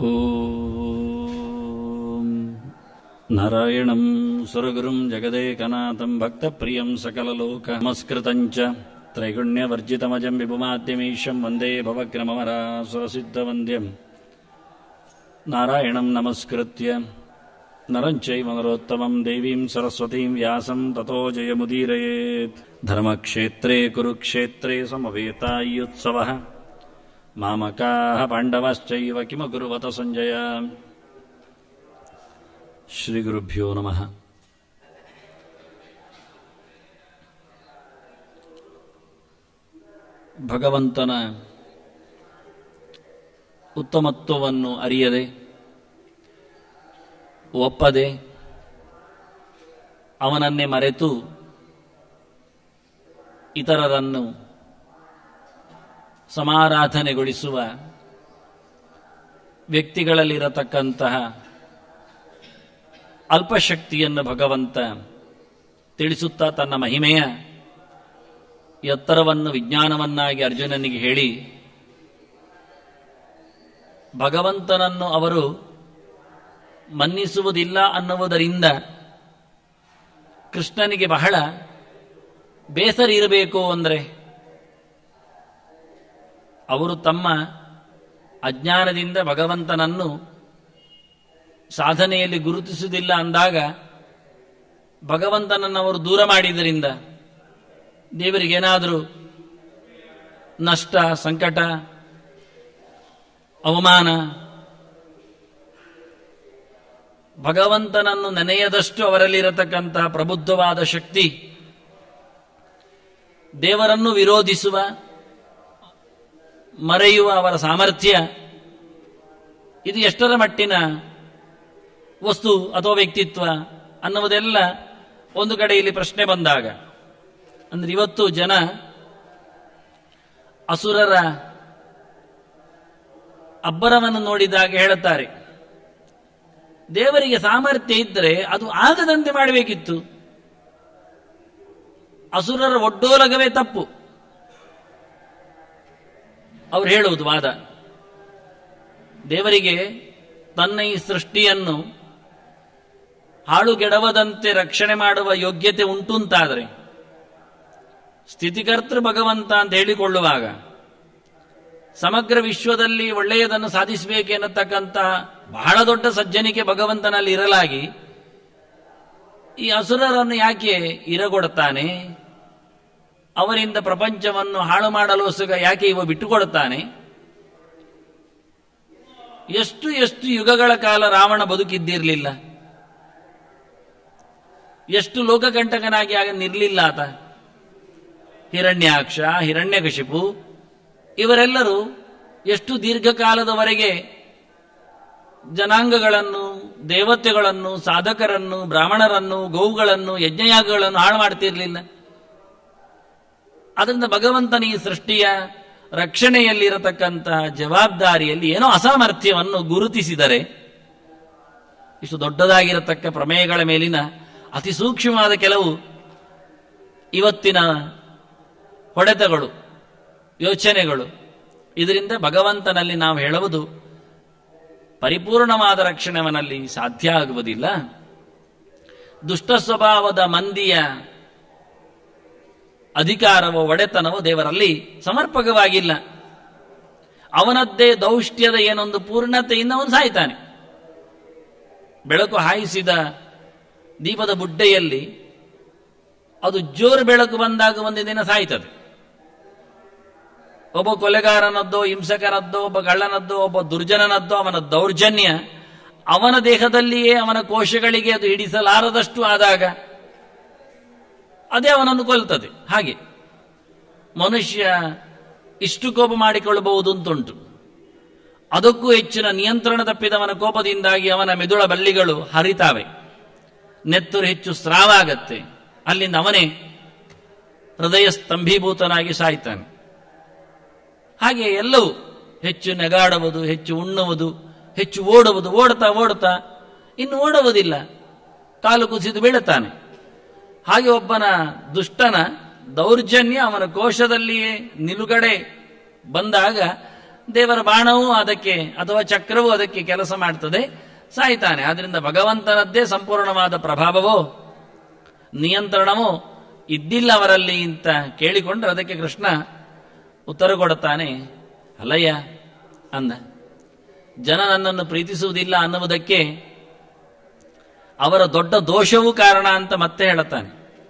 ॐ नारायणं सुरगुरुं जगदेकनाथं भक्तप्रियं सकललोकमस्कृतं च त्रैगुण्यवर्जितमजं विपुमाद्यमीशं वन्दे भवग्रममरासुरसिद्धवन्द्यं नारायणं नमस्कृत्य नरं चैव नरोत्तमं देवीं सरस्वतीं व्यासं ततो जयमुदीरयेत् धर्मक्षेत्रे कुरुक्षेत्रे समवेतायुत्सवः मामकाः पाण्डवश्चैव किमकुर्वत सञ्जय ಶ್ರೀಗುರುಭ್ಯೋ ನಮಃ ಭಗವಂತನ ಉತ್ತಮತ್ವವನ್ನು ಅರಿಯದೆ ಒಪ್ಪದೆ ಅವನನ್ನೇ ಮರೆತು ಇತರರನ್ನು ಸಮಾರಾಧನೆಗೊಳಿಸುವ ವ್ಯಕ್ತಿಗಳಲ್ಲಿರತಕ್ಕಂತಹ ಅಲ್ಪಶಕ್ತಿಯನ್ನು ಭಗವಂತ ತಿಳಿಸುತ್ತಾ ತನ್ನ ಮಹಿಮೆಯ ಎತ್ತರವನ್ನು ವಿಜ್ಞಾನವನ್ನಾಗಿ ಅರ್ಜುನನಿಗೆ ಹೇಳಿ ಭಗವಂತನನ್ನು ಅವರು ಮನ್ನಿಸುವುದಿಲ್ಲ ಅನ್ನುವುದರಿಂದ ಕೃಷ್ಣನಿಗೆ ಬಹಳ ಬೇಸರ ಇರಬೇಕು ಅಂದರೆ ಅವರು ತಮ್ಮ ಅಜ್ಞಾನದಿಂದ ಭಗವಂತನನ್ನು ಸಾಧನೆಯಲ್ಲಿ ಗುರುತಿಸುವುದಿಲ್ಲ ಅಂದಾಗ ಭಗವಂತನನ್ನು ಅವರು ದೂರ ಮಾಡಿದ್ದರಿಂದ ದೇವರಿಗೇನಾದರೂ ನಷ್ಟ ಸಂಕಟ ಅವಮಾನ ಭಗವಂತನನ್ನು ನೆನೆಯದಷ್ಟು ಅವರಲ್ಲಿರತಕ್ಕಂತಹ ಪ್ರಬುದ್ಧವಾದ ಶಕ್ತಿ ದೇವರನ್ನು ವಿರೋಧಿಸುವ ಮರೆಯುವ ಅವರ ಸಾಮರ್ಥ್ಯ ಇದು ಎಷ್ಟರ ಮಟ್ಟಿನ ವಸ್ತು ಅಥವಾ ವ್ಯಕ್ತಿತ್ವ ಅನ್ನುವುದೆಲ್ಲ ಒಂದು ಕಡೆಯಲ್ಲಿ ಪ್ರಶ್ನೆ ಬಂದಾಗ ಅಂದ್ರೆ ಇವತ್ತು ಜನ ಅಸುರರ ಅಬ್ಬರವನ್ನು ನೋಡಿದಾಗ ಹೇಳುತ್ತಾರೆ ದೇವರಿಗೆ ಸಾಮರ್ಥ್ಯ ಇದ್ದರೆ ಅದು ಆಗದಂತೆ ಮಾಡಬೇಕಿತ್ತು ಅಸುರರ ಒಡ್ಡೋಲಗವೇ ತಪ್ಪು ಅವ್ರು ಹೇಳುವುದು ವಾದ ದೇವರಿಗೆ ತನ್ನ ಈ ಸೃಷ್ಟಿಯನ್ನು ಹಾಳುಗೆಡವದಂತೆ ರಕ್ಷಣೆ ಮಾಡುವ ಯೋಗ್ಯತೆ ಉಂಟು ಅಂತಾದರೆ ಸ್ಥಿತಿಕರ್ತೃ ಭಗವಂತ ಅಂತ ಹೇಳಿಕೊಳ್ಳುವಾಗ ಸಮಗ್ರ ವಿಶ್ವದಲ್ಲಿ ಒಳ್ಳೆಯದನ್ನು ಸಾಧಿಸಬೇಕೆನ್ನತಕ್ಕಂತಹ ಬಹಳ ದೊಡ್ಡ ಸಜ್ಜನಿಕೆ ಭಗವಂತನಲ್ಲಿ ಇರಲಾಗಿ ಈ ಅಸುರರನ್ನು ಯಾಕೆ ಇರಗೊಡುತ್ತಾನೆ ಅವರಿಂದ ಪ್ರಪಂಚವನ್ನು ಹಾಳು ಮಾಡಲು ಸುಗ ಯಾಕೆ ಇವ ಬಿಟ್ಟುಕೊಡುತ್ತಾನೆ ಎಷ್ಟು ಎಷ್ಟು ಯುಗಗಳ ಕಾಲ ರಾವಣ ಬದುಕಿದ್ದಿರಲಿಲ್ಲ ಎಷ್ಟು ಲೋಕಕಂಟಕನಾಗಿ ಆಗ ನಿರ್ಲಿಲ್ಲ ಆತ ಹಿರಣ್ಯಾಕ್ಷ ಹಿರಣ್ಯಕಶಿಪು ಇವರೆಲ್ಲರೂ ಎಷ್ಟು ದೀರ್ಘಕಾಲದವರೆಗೆ ಜನಾಂಗಗಳನ್ನು ದೇವತೆಗಳನ್ನು ಸಾಧಕರನ್ನು ಬ್ರಾಹ್ಮಣರನ್ನು ಗೋವುಗಳನ್ನು ಯಜ್ಞಯಾಗಗಳನ್ನು ಹಾಳು ಮಾಡ್ತಿರ್ಲಿಲ್ಲ ಅದರಿಂದ ಭಗವಂತನ ಈ ಸೃಷ್ಟಿಯ ರಕ್ಷಣೆಯಲ್ಲಿರತಕ್ಕಂತಹ ಜವಾಬ್ದಾರಿಯಲ್ಲಿ ಏನೋ ಅಸಾಮರ್ಥ್ಯವನ್ನು ಗುರುತಿಸಿದರೆ ಇಷ್ಟು ದೊಡ್ಡದಾಗಿರತಕ್ಕ ಪ್ರಮೇಯಗಳ ಮೇಲಿನ ಅತಿ ಸೂಕ್ಷ್ಮವಾದ ಕೆಲವು ಇವತ್ತಿನ ಹೊಡೆತಗಳು ಯೋಚನೆಗಳು ಇದರಿಂದ ಭಗವಂತನಲ್ಲಿ ನಾವು ಹೇಳುವುದು ಪರಿಪೂರ್ಣವಾದ ರಕ್ಷಣೆ ಅವನಲ್ಲಿ ಸಾಧ್ಯ ಆಗುವುದಿಲ್ಲ ದುಷ್ಟ ಸ್ವಭಾವದ ಮಂದಿಯ ಅಧಿಕಾರವೋ ಒಡೆತನವೋ ದೇವರಲ್ಲಿ ಸಮರ್ಪಕವಾಗಿಲ್ಲ ಅವನದ್ದೇ ದೌಷ್ಟ್ಯದ ಏನೊಂದು ಪೂರ್ಣತೆಯಿಂದ ಅವನು ಸಾಯ್ತಾನೆ ಬೆಳಕು ಹಾಯಿಸಿದ ದೀಪದ ಬುಡ್ಡೆಯಲ್ಲಿ ಅದು ಜೋರು ಬೆಳಕು ಬಂದಾಗ ಒಂದು ದಿನ ಸಾಯ್ತದೆ ಒಬ್ಬ ಕೊಲೆಗಾರನದ್ದೋ ಹಿಂಸಕನದ್ದೋ ಒಬ್ಬ ಕಳ್ಳನದ್ದೋ ಒಬ್ಬ ದುರ್ಜನನದ್ದೋ ಅವನ ದೌರ್ಜನ್ಯ ಅವನ ದೇಹದಲ್ಲಿಯೇ ಅವನ ಕೋಶಗಳಿಗೆ ಅದು ಹಿಡಿಸಲಾರದಷ್ಟು ಆದಾಗ ಅದೇ ಅವನನ್ನು ಕೊಲ್ತದೆ ಹಾಗೆ ಮನುಷ್ಯ ಇಷ್ಟು ಕೋಪ ಮಾಡಿಕೊಳ್ಳಬಹುದು ಅಂತುಂಟು ಅದಕ್ಕೂ ಹೆಚ್ಚಿನ ನಿಯಂತ್ರಣ ತಪ್ಪಿದವನ ಕೋಪದಿಂದಾಗಿ ಅವನ ಮೆದುಳ ಬಳ್ಳಿಗಳು ಹರಿತಾವೆ ನೆತ್ತರು ಹೆಚ್ಚು ಸ್ರಾವ ಆಗತ್ತೆ ಅಲ್ಲಿಂದ ಅವನೇ ಹೃದಯ ಸ್ತಂಭೀಭೂತನಾಗಿ ಸಾಯ್ತಾನೆ ಹಾಗೆ ಎಲ್ಲವೂ ಹೆಚ್ಚು ನೆಗಾಡುವುದು ಹೆಚ್ಚು ಉಣ್ಣುವುದು ಹೆಚ್ಚು ಓಡುವುದು ಓಡ್ತಾ ಓಡ್ತಾ ಇನ್ನು ಓಡುವುದಿಲ್ಲ ಕಾಲು ಕುಸಿದು ಬೀಳುತ್ತಾನೆ ಹಾಗೆ ಒಬ್ಬನ ದುಷ್ಟನ ದೌರ್ಜನ್ಯ ಅವನ ಕೋಶದಲ್ಲಿಯೇ ನಿಲುಗಡೆ ಬಂದಾಗ ದೇವರ ಬಾಣವೂ ಅದಕ್ಕೆ ಅಥವಾ ಚಕ್ರವೂ ಅದಕ್ಕೆ ಕೆಲಸ ಮಾಡ್ತದೆ ಸಾಯ್ತಾನೆ ಆದ್ರಿಂದ ಭಗವಂತನದ್ದೇ ಸಂಪೂರ್ಣವಾದ ಪ್ರಭಾವವೋ ನಿಯಂತ್ರಣವೋ ಇದ್ದಿಲ್ಲ ಅವರಲ್ಲಿ ಅಂತ ಕೇಳಿಕೊಂಡ್ರೆ ಅದಕ್ಕೆ ಕೃಷ್ಣ ಉತ್ತರ ಕೊಡುತ್ತಾನೆ ಅಲ್ಲಯ್ಯ ಅಂದ ಜನ ನನ್ನನ್ನು ಪ್ರೀತಿಸುವುದಿಲ್ಲ ಅನ್ನುವುದಕ್ಕೆ ಅವರ ದೊಡ್ಡ ದೋಷವೂ ಕಾರಣ ಅಂತ ಮತ್ತೆ ಹೇಳುತ್ತಾನೆ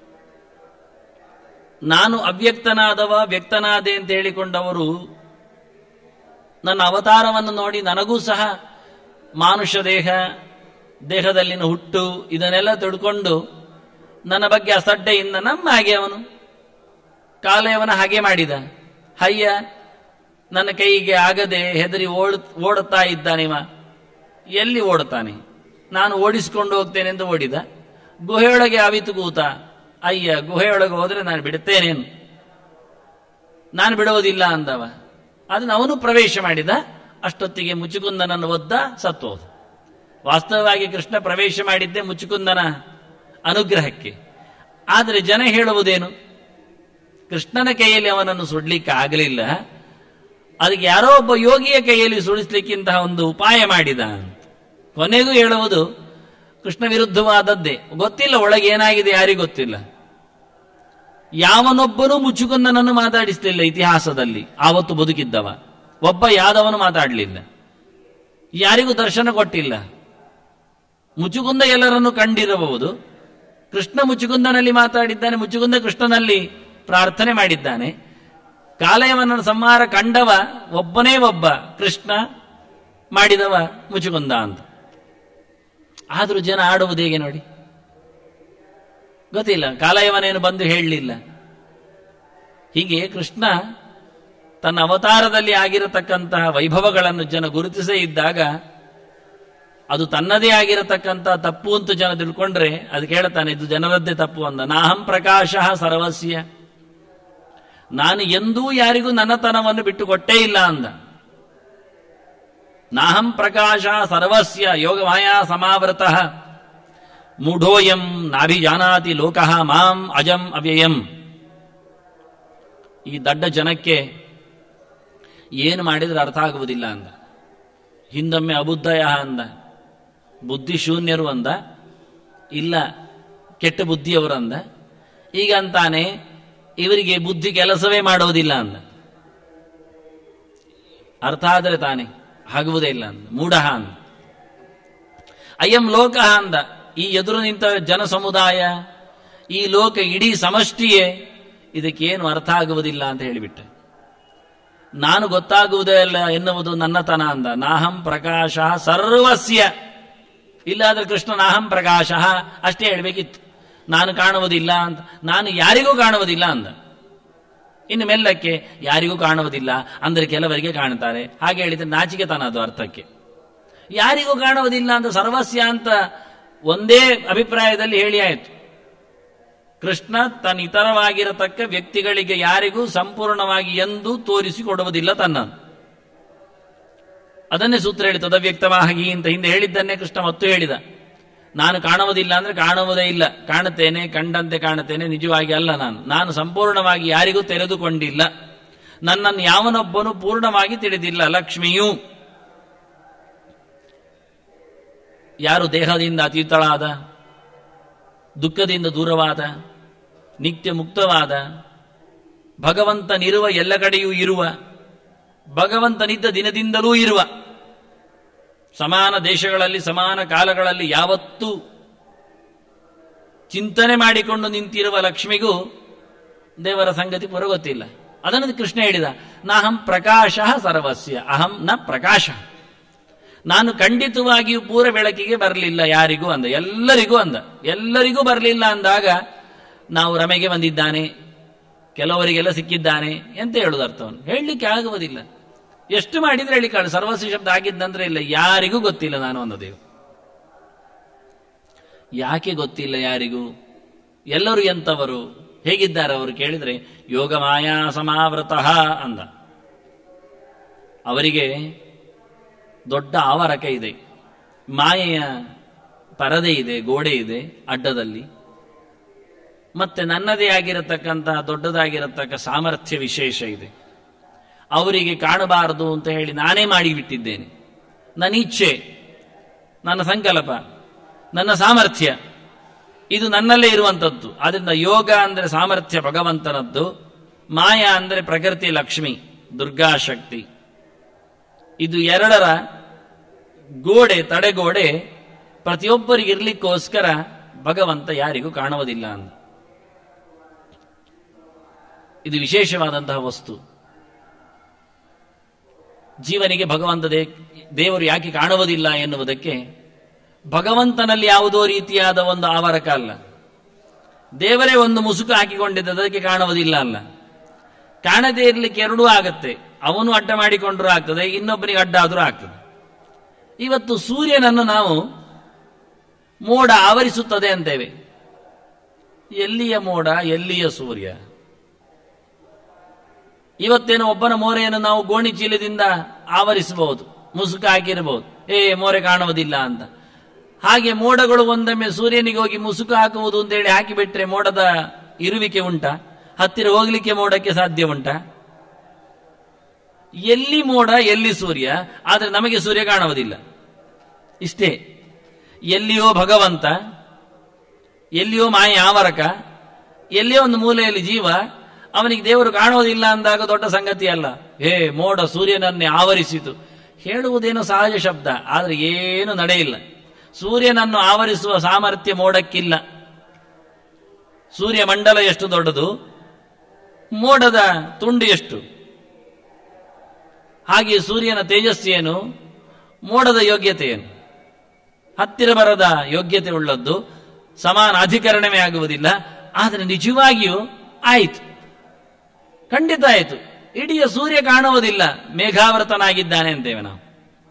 ನಾನು ಅವ್ಯಕ್ತನಾದವ ವ್ಯಕ್ತನಾದೆ ಅಂತ ಹೇಳಿಕೊಂಡವರು ನನ್ನ ಅವತಾರವನ್ನು ನೋಡಿ ನನಗೂ ಸಹ ಮಾನುಷ ದೇಹ ದೇಹದಲ್ಲಿನ ಹುಟ್ಟು ಇದನ್ನೆಲ್ಲ ತಿಳ್ಕೊಂಡು ನನ್ನ ಬಗ್ಗೆ ಅಸಡ್ಡೆಯಿಂದ ನಮ್ಮ ಹಾಗೆ ಅವನು ಕಾಲೆಯವನ ಹಾಗೆ ಮಾಡಿದ ಹಯ್ಯ ನನ್ನ ಕೈಗೆ ಆಗದೆ ಹೆದರಿ ಓಡ್ ಓಡುತ್ತಾ ಇದ್ದಾನಿವ ಎಲ್ಲಿ ಓಡುತ್ತಾನೆ ನಾನು ಓಡಿಸಿಕೊಂಡು ಹೋಗ್ತೇನೆ ಎಂದು ಓಡಿದ ಗುಹೆಯೊಳಗೆ ಅವಿತು ಕೂತ ಅಯ್ಯ ಗುಹೆಯೊಳಗೆ ಹೋದ್ರೆ ನಾನು ಬಿಡುತ್ತೇನೇನು ನಾನು ಬಿಡುವುದಿಲ್ಲ ಅಂದವ ಅದನ್ನು ಅವನು ಪ್ರವೇಶ ಮಾಡಿದ ಅಷ್ಟೊತ್ತಿಗೆ ಮುಚುಕುಂದನನ್ನು ಒದ್ದ ಸತ್ತೋದು ವಾಸ್ತವವಾಗಿ ಕೃಷ್ಣ ಪ್ರವೇಶ ಮಾಡಿದ್ದೆ ಮುಚುಕುಂದನ ಅನುಗ್ರಹಕ್ಕೆ ಆದರೆ ಜನ ಹೇಳುವುದೇನು ಕೃಷ್ಣನ ಕೈಯಲ್ಲಿ ಅವನನ್ನು ಸುಡ್ಲಿಕ್ಕೆ ಆಗಲಿಲ್ಲ ಅದಕ್ಕೆ ಯಾರೋ ಒಬ್ಬ ಯೋಗಿಯ ಕೈಯಲ್ಲಿ ಸುಡಿಸ್ಲಿಕ್ಕಿಂತಹ ಒಂದು ಉಪಾಯ ಮಾಡಿದ ಅಂತ ಕೊನೆಗೂ ಹೇಳುವುದು ಕೃಷ್ಣ ವಿರುದ್ಧವಾದದ್ದೇ ಗೊತ್ತಿಲ್ಲ ಒಳಗೆ ಏನಾಗಿದೆ ಯಾರಿಗೂ ಗೊತ್ತಿಲ್ಲ ಯಾವನೊಬ್ಬನೂ ಮುಚ್ಚುಕೊಂದನನ್ನು ಮಾತಾಡಿಸಲಿಲ್ಲ ಇತಿಹಾಸದಲ್ಲಿ ಆವತ್ತು ಬದುಕಿದ್ದವ ಒಬ್ಬ ಯಾದವನು ಮಾತಾಡಲಿಲ್ಲ ಯಾರಿಗೂ ದರ್ಶನ ಕೊಟ್ಟಿಲ್ಲ ಮುಚುಕುಂದ ಎಲ್ಲರನ್ನು ಕಂಡಿರಬಹುದು ಕೃಷ್ಣ ಮುಚುಕುಂದನಲ್ಲಿ ಮಾತಾಡಿದ್ದಾನೆ ಮುಚುಕುಂದ ಕೃಷ್ಣನಲ್ಲಿ ಪ್ರಾರ್ಥನೆ ಮಾಡಿದ್ದಾನೆ ಕಾಲಯವನ ಸಂಹಾರ ಕಂಡವ ಒಬ್ಬನೇ ಒಬ್ಬ ಕೃಷ್ಣ ಮಾಡಿದವ ಮುಚುಕುಂದ ಅಂತ ಆದರೂ ಜನ ಆಡುವುದು ಹೇಗೆ ನೋಡಿ ಗೊತ್ತಿಲ್ಲ ಕಾಲಯವನೇನು ಬಂದು ಹೇಳಲಿಲ್ಲ ಹೀಗೆ ಕೃಷ್ಣ ತನ್ನ ಅವತಾರದಲ್ಲಿ ಆಗಿರತಕ್ಕಂತಹ ವೈಭವಗಳನ್ನು ಜನ ಗುರುತಿಸೇ ಇದ್ದಾಗ ಅದು ತನ್ನದೇ ಆಗಿರತಕ್ಕಂತಹ ತಪ್ಪು ಅಂತ ಜನ ತಿಳ್ಕೊಂಡ್ರೆ ಅದು ಕೇಳ್ತಾನೆ ಇದು ಜನರದ್ದೇ ತಪ್ಪು ಅಂದ ನಾಹಂ ಪ್ರಕಾಶ ಸರ್ವಸ್ಯ ನಾನು ಎಂದೂ ಯಾರಿಗೂ ನನ್ನತನವನ್ನು ಬಿಟ್ಟು ಕೊಟ್ಟೇ ಇಲ್ಲ ಅಂದ ನಾಹಂ ಪ್ರಕಾಶ ಸರ್ವಸ್ಯ ಯೋಗ ಮಾಯಾ ಸಮಾವೃತಃ ಮೂಢೋಯಂ ನಾಭಿಜಾನಾತಿ ಲೋಕಃ ಮಾಂ ಅಜಂ ಅವ್ಯಯಂ ಈ ದಡ್ಡ ಜನಕ್ಕೆ ಏನು ಮಾಡಿದ್ರೆ ಅರ್ಥ ಆಗುವುದಿಲ್ಲ ಅಂದ ಹಿಂದೊಮ್ಮೆ ಅಬುದ್ಧಯ ಅಂದ ಬುದ್ಧಿ ಶೂನ್ಯರು ಅಂದ ಇಲ್ಲ ಕೆಟ್ಟ ಬುದ್ಧಿಯವರು ಅಂದ ಈಗ ಅಂತಾನೆ ಇವರಿಗೆ ಬುದ್ಧಿ ಕೆಲಸವೇ ಮಾಡೋದಿಲ್ಲ ಅಂದ ಅರ್ಥ ಆದರೆ ತಾನೆ ಆಗುವುದೇ ಇಲ್ಲ ಅಂದ ಮೂಢ ಅಂದ ಅಯಂ ಲೋಕ ಅಂದ ಈ ಎದುರು ನಿಂತ ಜನ ಸಮುದಾಯ ಈ ಲೋಕ ಇಡೀ ಸಮಷ್ಟಿಯೇ ಇದಕ್ಕೇನು ಅರ್ಥ ಆಗುವುದಿಲ್ಲ ಅಂತ ಹೇಳಿಬಿಟ್ಟೆ ನಾನು ಗೊತ್ತಾಗುವುದೇ ಇಲ್ಲ ಎನ್ನುವುದು ನನ್ನತನ ಅಂದ ನಾಹಂ ಪ್ರಕಾಶ ಸರ್ವಸ್ಯ ಇಲ್ಲಾದ್ರೆ ಕೃಷ್ಣ ನಾಹಂ ಪ್ರಕಾಶ ಅಷ್ಟೇ ಹೇಳಬೇಕಿತ್ತು ನಾನು ಕಾಣುವುದಿಲ್ಲ ಅಂತ ನಾನು ಯಾರಿಗೂ ಕಾಣುವುದಿಲ್ಲ ಅಂದ ಇನ್ನು ಮೆಲ್ಲಕ್ಕೆ ಯಾರಿಗೂ ಕಾಣುವುದಿಲ್ಲ ಅಂದರೆ ಕೆಲವರಿಗೆ ಕಾಣ್ತಾರೆ ಹಾಗೆ ಹೇಳಿದ್ರೆ ನಾಚಿಕೆತನ ಅದು ಅರ್ಥಕ್ಕೆ ಯಾರಿಗೂ ಕಾಣುವುದಿಲ್ಲ ಅಂತ ಸರ್ವಸ್ಯ ಅಂತ ಒಂದೇ ಅಭಿಪ್ರಾಯದಲ್ಲಿ ಹೇಳಿ ಆಯಿತು ಕೃಷ್ಣ ತನ್ನ ಇತರವಾಗಿರತಕ್ಕ ವ್ಯಕ್ತಿಗಳಿಗೆ ಯಾರಿಗೂ ಸಂಪೂರ್ಣವಾಗಿ ಎಂದು ತೋರಿಸಿಕೊಡುವುದಿಲ್ಲ ತನ್ನ ಅದನ್ನೇ ಸೂತ್ರ ಹೇಳಿ ತದವ್ಯಕ್ತವಾಗಿ ಅಂತ ಹಿಂದೆ ಹೇಳಿದ್ದನ್ನೇ ಕೃಷ್ಣ ಮತ್ತು ಹೇಳಿದ ನಾನು ಕಾಣುವುದಿಲ್ಲ ಅಂದ್ರೆ ಕಾಣುವುದೇ ಇಲ್ಲ ಕಾಣುತ್ತೇನೆ ಕಂಡಂತೆ ಕಾಣುತ್ತೇನೆ ನಿಜವಾಗಿ ಅಲ್ಲ ನಾನು ನಾನು ಸಂಪೂರ್ಣವಾಗಿ ಯಾರಿಗೂ ತೆರೆದುಕೊಂಡಿಲ್ಲ ನನ್ನನ್ನು ಯಾವನೊಬ್ಬನು ಪೂರ್ಣವಾಗಿ ತಿಳಿದಿಲ್ಲ ಲಕ್ಷ್ಮಿಯು ಯಾರು ದೇಹದಿಂದ ಅತೀತಳಾದ ದುಃಖದಿಂದ ದೂರವಾದ ನಿತ್ಯ ಮುಕ್ತವಾದ ಭಗವಂತನಿರುವ ಎಲ್ಲ ಕಡೆಯೂ ಇರುವ ಭಗವಂತನಿದ್ದ ದಿನದಿಂದಲೂ ಇರುವ ಸಮಾನ ದೇಶಗಳಲ್ಲಿ ಸಮಾನ ಕಾಲಗಳಲ್ಲಿ ಯಾವತ್ತೂ ಚಿಂತನೆ ಮಾಡಿಕೊಂಡು ನಿಂತಿರುವ ಲಕ್ಷ್ಮಿಗೂ ದೇವರ ಸಂಗತಿ ಗೊತ್ತಿಲ್ಲ ಅದನ್ನು ಕೃಷ್ಣ ಹೇಳಿದ ನಾಹಂ ಪ್ರಕಾಶ ಸರ್ವಸ್ಯ ಅಹಂ ನ ಪ್ರಕಾಶ ನಾನು ಖಂಡಿತವಾಗಿಯೂ ಪೂರ ಬೆಳಕಿಗೆ ಬರಲಿಲ್ಲ ಯಾರಿಗೂ ಅಂದ ಎಲ್ಲರಿಗೂ ಅಂದ ಎಲ್ಲರಿಗೂ ಬರಲಿಲ್ಲ ಅಂದಾಗ ನಾವು ರಮೆಗೆ ಬಂದಿದ್ದಾನೆ ಕೆಲವರಿಗೆಲ್ಲ ಸಿಕ್ಕಿದ್ದಾನೆ ಎಂತ ಹೇಳುದು ಅರ್ಥವನ್ನು ಹೇಳಲಿಕ್ಕೆ ಆಗುವುದಿಲ್ಲ ಎಷ್ಟು ಮಾಡಿದ್ರೆ ಹೇಳಿ ಕಾಳು ಸರ್ವಸ್ವ ಶಬ್ದ ಆಗಿದ್ದಂದ್ರೆ ಇಲ್ಲ ಯಾರಿಗೂ ಗೊತ್ತಿಲ್ಲ ನಾನು ಅನ್ನೋದೇವು ಯಾಕೆ ಗೊತ್ತಿಲ್ಲ ಯಾರಿಗೂ ಎಲ್ಲರೂ ಎಂತವರು ಹೇಗಿದ್ದಾರೆ ಅವರು ಕೇಳಿದ್ರೆ ಯೋಗ ಮಾಯಾ ಸಮಾವೃತಃ ಅಂದ ಅವರಿಗೆ ದೊಡ್ಡ ಆವರಕ ಇದೆ ಮಾಯೆಯ ಪರದೆ ಇದೆ ಗೋಡೆ ಇದೆ ಅಡ್ಡದಲ್ಲಿ ಮತ್ತೆ ನನ್ನದೇ ಆಗಿರತಕ್ಕಂತಹ ದೊಡ್ಡದಾಗಿರತಕ್ಕ ಸಾಮರ್ಥ್ಯ ವಿಶೇಷ ಇದೆ ಅವರಿಗೆ ಕಾಣಬಾರದು ಅಂತ ಹೇಳಿ ನಾನೇ ಮಾಡಿಬಿಟ್ಟಿದ್ದೇನೆ ನನ್ನ ಇಚ್ಛೆ ನನ್ನ ಸಂಕಲ್ಪ ನನ್ನ ಸಾಮರ್ಥ್ಯ ಇದು ನನ್ನಲ್ಲೇ ಇರುವಂಥದ್ದು ಆದ್ರಿಂದ ಯೋಗ ಅಂದರೆ ಸಾಮರ್ಥ್ಯ ಭಗವಂತನದ್ದು ಮಾಯಾ ಅಂದರೆ ಪ್ರಕೃತಿ ಲಕ್ಷ್ಮಿ ದುರ್ಗಾಶಕ್ತಿ ಇದು ಎರಡರ ಗೋಡೆ ತಡೆಗೋಡೆ ಪ್ರತಿಯೊಬ್ಬರಿಗೆ ಇರ್ಲಿಕ್ಕೋಸ್ಕರ ಭಗವಂತ ಯಾರಿಗೂ ಕಾಣುವುದಿಲ್ಲ ಅಂತ ಇದು ವಿಶೇಷವಾದಂತಹ ವಸ್ತು ಜೀವನಿಗೆ ಭಗವಂತ ದೇ ದೇವರು ಯಾಕೆ ಕಾಣುವುದಿಲ್ಲ ಎನ್ನುವುದಕ್ಕೆ ಭಗವಂತನಲ್ಲಿ ಯಾವುದೋ ರೀತಿಯಾದ ಒಂದು ಆವರಕ ಅಲ್ಲ ದೇವರೇ ಒಂದು ಮುಸುಕು ಹಾಕಿಕೊಂಡಿದ್ದ ಅದಕ್ಕೆ ಕಾಣುವುದಿಲ್ಲ ಅಲ್ಲ ಕಾಣದೇ ಇರಲಿಕ್ಕೆ ಎರಡೂ ಆಗತ್ತೆ ಅವನು ಅಡ್ಡ ಮಾಡಿಕೊಂಡ್ರೂ ಆಗ್ತದೆ ಇನ್ನೊಬ್ಬನಿಗೆ ಅಡ್ಡ ಆದರೂ ಆಗ್ತದೆ ಇವತ್ತು ಸೂರ್ಯನನ್ನು ನಾವು ಮೋಡ ಆವರಿಸುತ್ತದೆ ಅಂತೇವೆ ಎಲ್ಲಿಯ ಮೋಡ ಎಲ್ಲಿಯ ಸೂರ್ಯ ಇವತ್ತೇನು ಒಬ್ಬನ ಮೋರೆಯನ್ನು ನಾವು ಗೋಣಿ ಚೀಲದಿಂದ ಆವರಿಸಬಹುದು ಮುಸುಕು ಹಾಕಿರಬಹುದು ಏ ಮೋರೆ ಕಾಣುವುದಿಲ್ಲ ಅಂತ ಹಾಗೆ ಮೋಡಗಳು ಒಂದೊಮ್ಮೆ ಸೂರ್ಯನಿಗೆ ಹೋಗಿ ಮುಸುಕು ಹಾಕುವುದು ಅಂತೇಳಿ ಹಾಕಿಬಿಟ್ರೆ ಮೋಡದ ಇರುವಿಕೆ ಉಂಟಾ ಹತ್ತಿರ ಹೋಗ್ಲಿಕ್ಕೆ ಮೋಡಕ್ಕೆ ಸಾಧ್ಯ ಉಂಟಾ ಎಲ್ಲಿ ಮೋಡ ಎಲ್ಲಿ ಸೂರ್ಯ ಆದರೆ ನಮಗೆ ಸೂರ್ಯ ಕಾಣುವುದಿಲ್ಲ ಇಷ್ಟೇ ಎಲ್ಲಿಯೋ ಭಗವಂತ ಎಲ್ಲಿಯೋ ಮಾಯ ಆವರಕ ಎಲ್ಲಿಯೋ ಒಂದು ಮೂಲೆಯಲ್ಲಿ ಜೀವ ಅವನಿಗೆ ದೇವರು ಕಾಣುವುದಿಲ್ಲ ಅಂದಾಗ ದೊಡ್ಡ ಸಂಗತಿ ಅಲ್ಲ ಹೇ ಮೋಡ ಸೂರ್ಯನನ್ನೇ ಆವರಿಸಿತು ಹೇಳುವುದೇನೋ ಸಹಜ ಶಬ್ದ ಆದರೆ ಏನು ನಡೆಯಿಲ್ಲ ಸೂರ್ಯನನ್ನು ಆವರಿಸುವ ಸಾಮರ್ಥ್ಯ ಮೋಡಕ್ಕಿಲ್ಲ ಸೂರ್ಯ ಮಂಡಲ ಎಷ್ಟು ದೊಡ್ಡದು ಮೋಡದ ತುಂಡು ಎಷ್ಟು ಹಾಗೆ ಸೂರ್ಯನ ತೇಜಸ್ಸು ಏನು ಮೋಡದ ಯೋಗ್ಯತೆ ಏನು ಹತ್ತಿರ ಬರದ ಯೋಗ್ಯತೆ ಉಳ್ಳದ್ದು ಸಮಾನ ಅಧಿಕರಣವೇ ಆಗುವುದಿಲ್ಲ ಆದರೆ ನಿಜವಾಗಿಯೂ ಆಯಿತು ಖಂಡಿತ ಆಯಿತು ಇಡೀ ಸೂರ್ಯ ಕಾಣುವುದಿಲ್ಲ ಮೇಘಾವೃತನಾಗಿದ್ದಾನೆ ಅಂತೇವೆ ನಾವು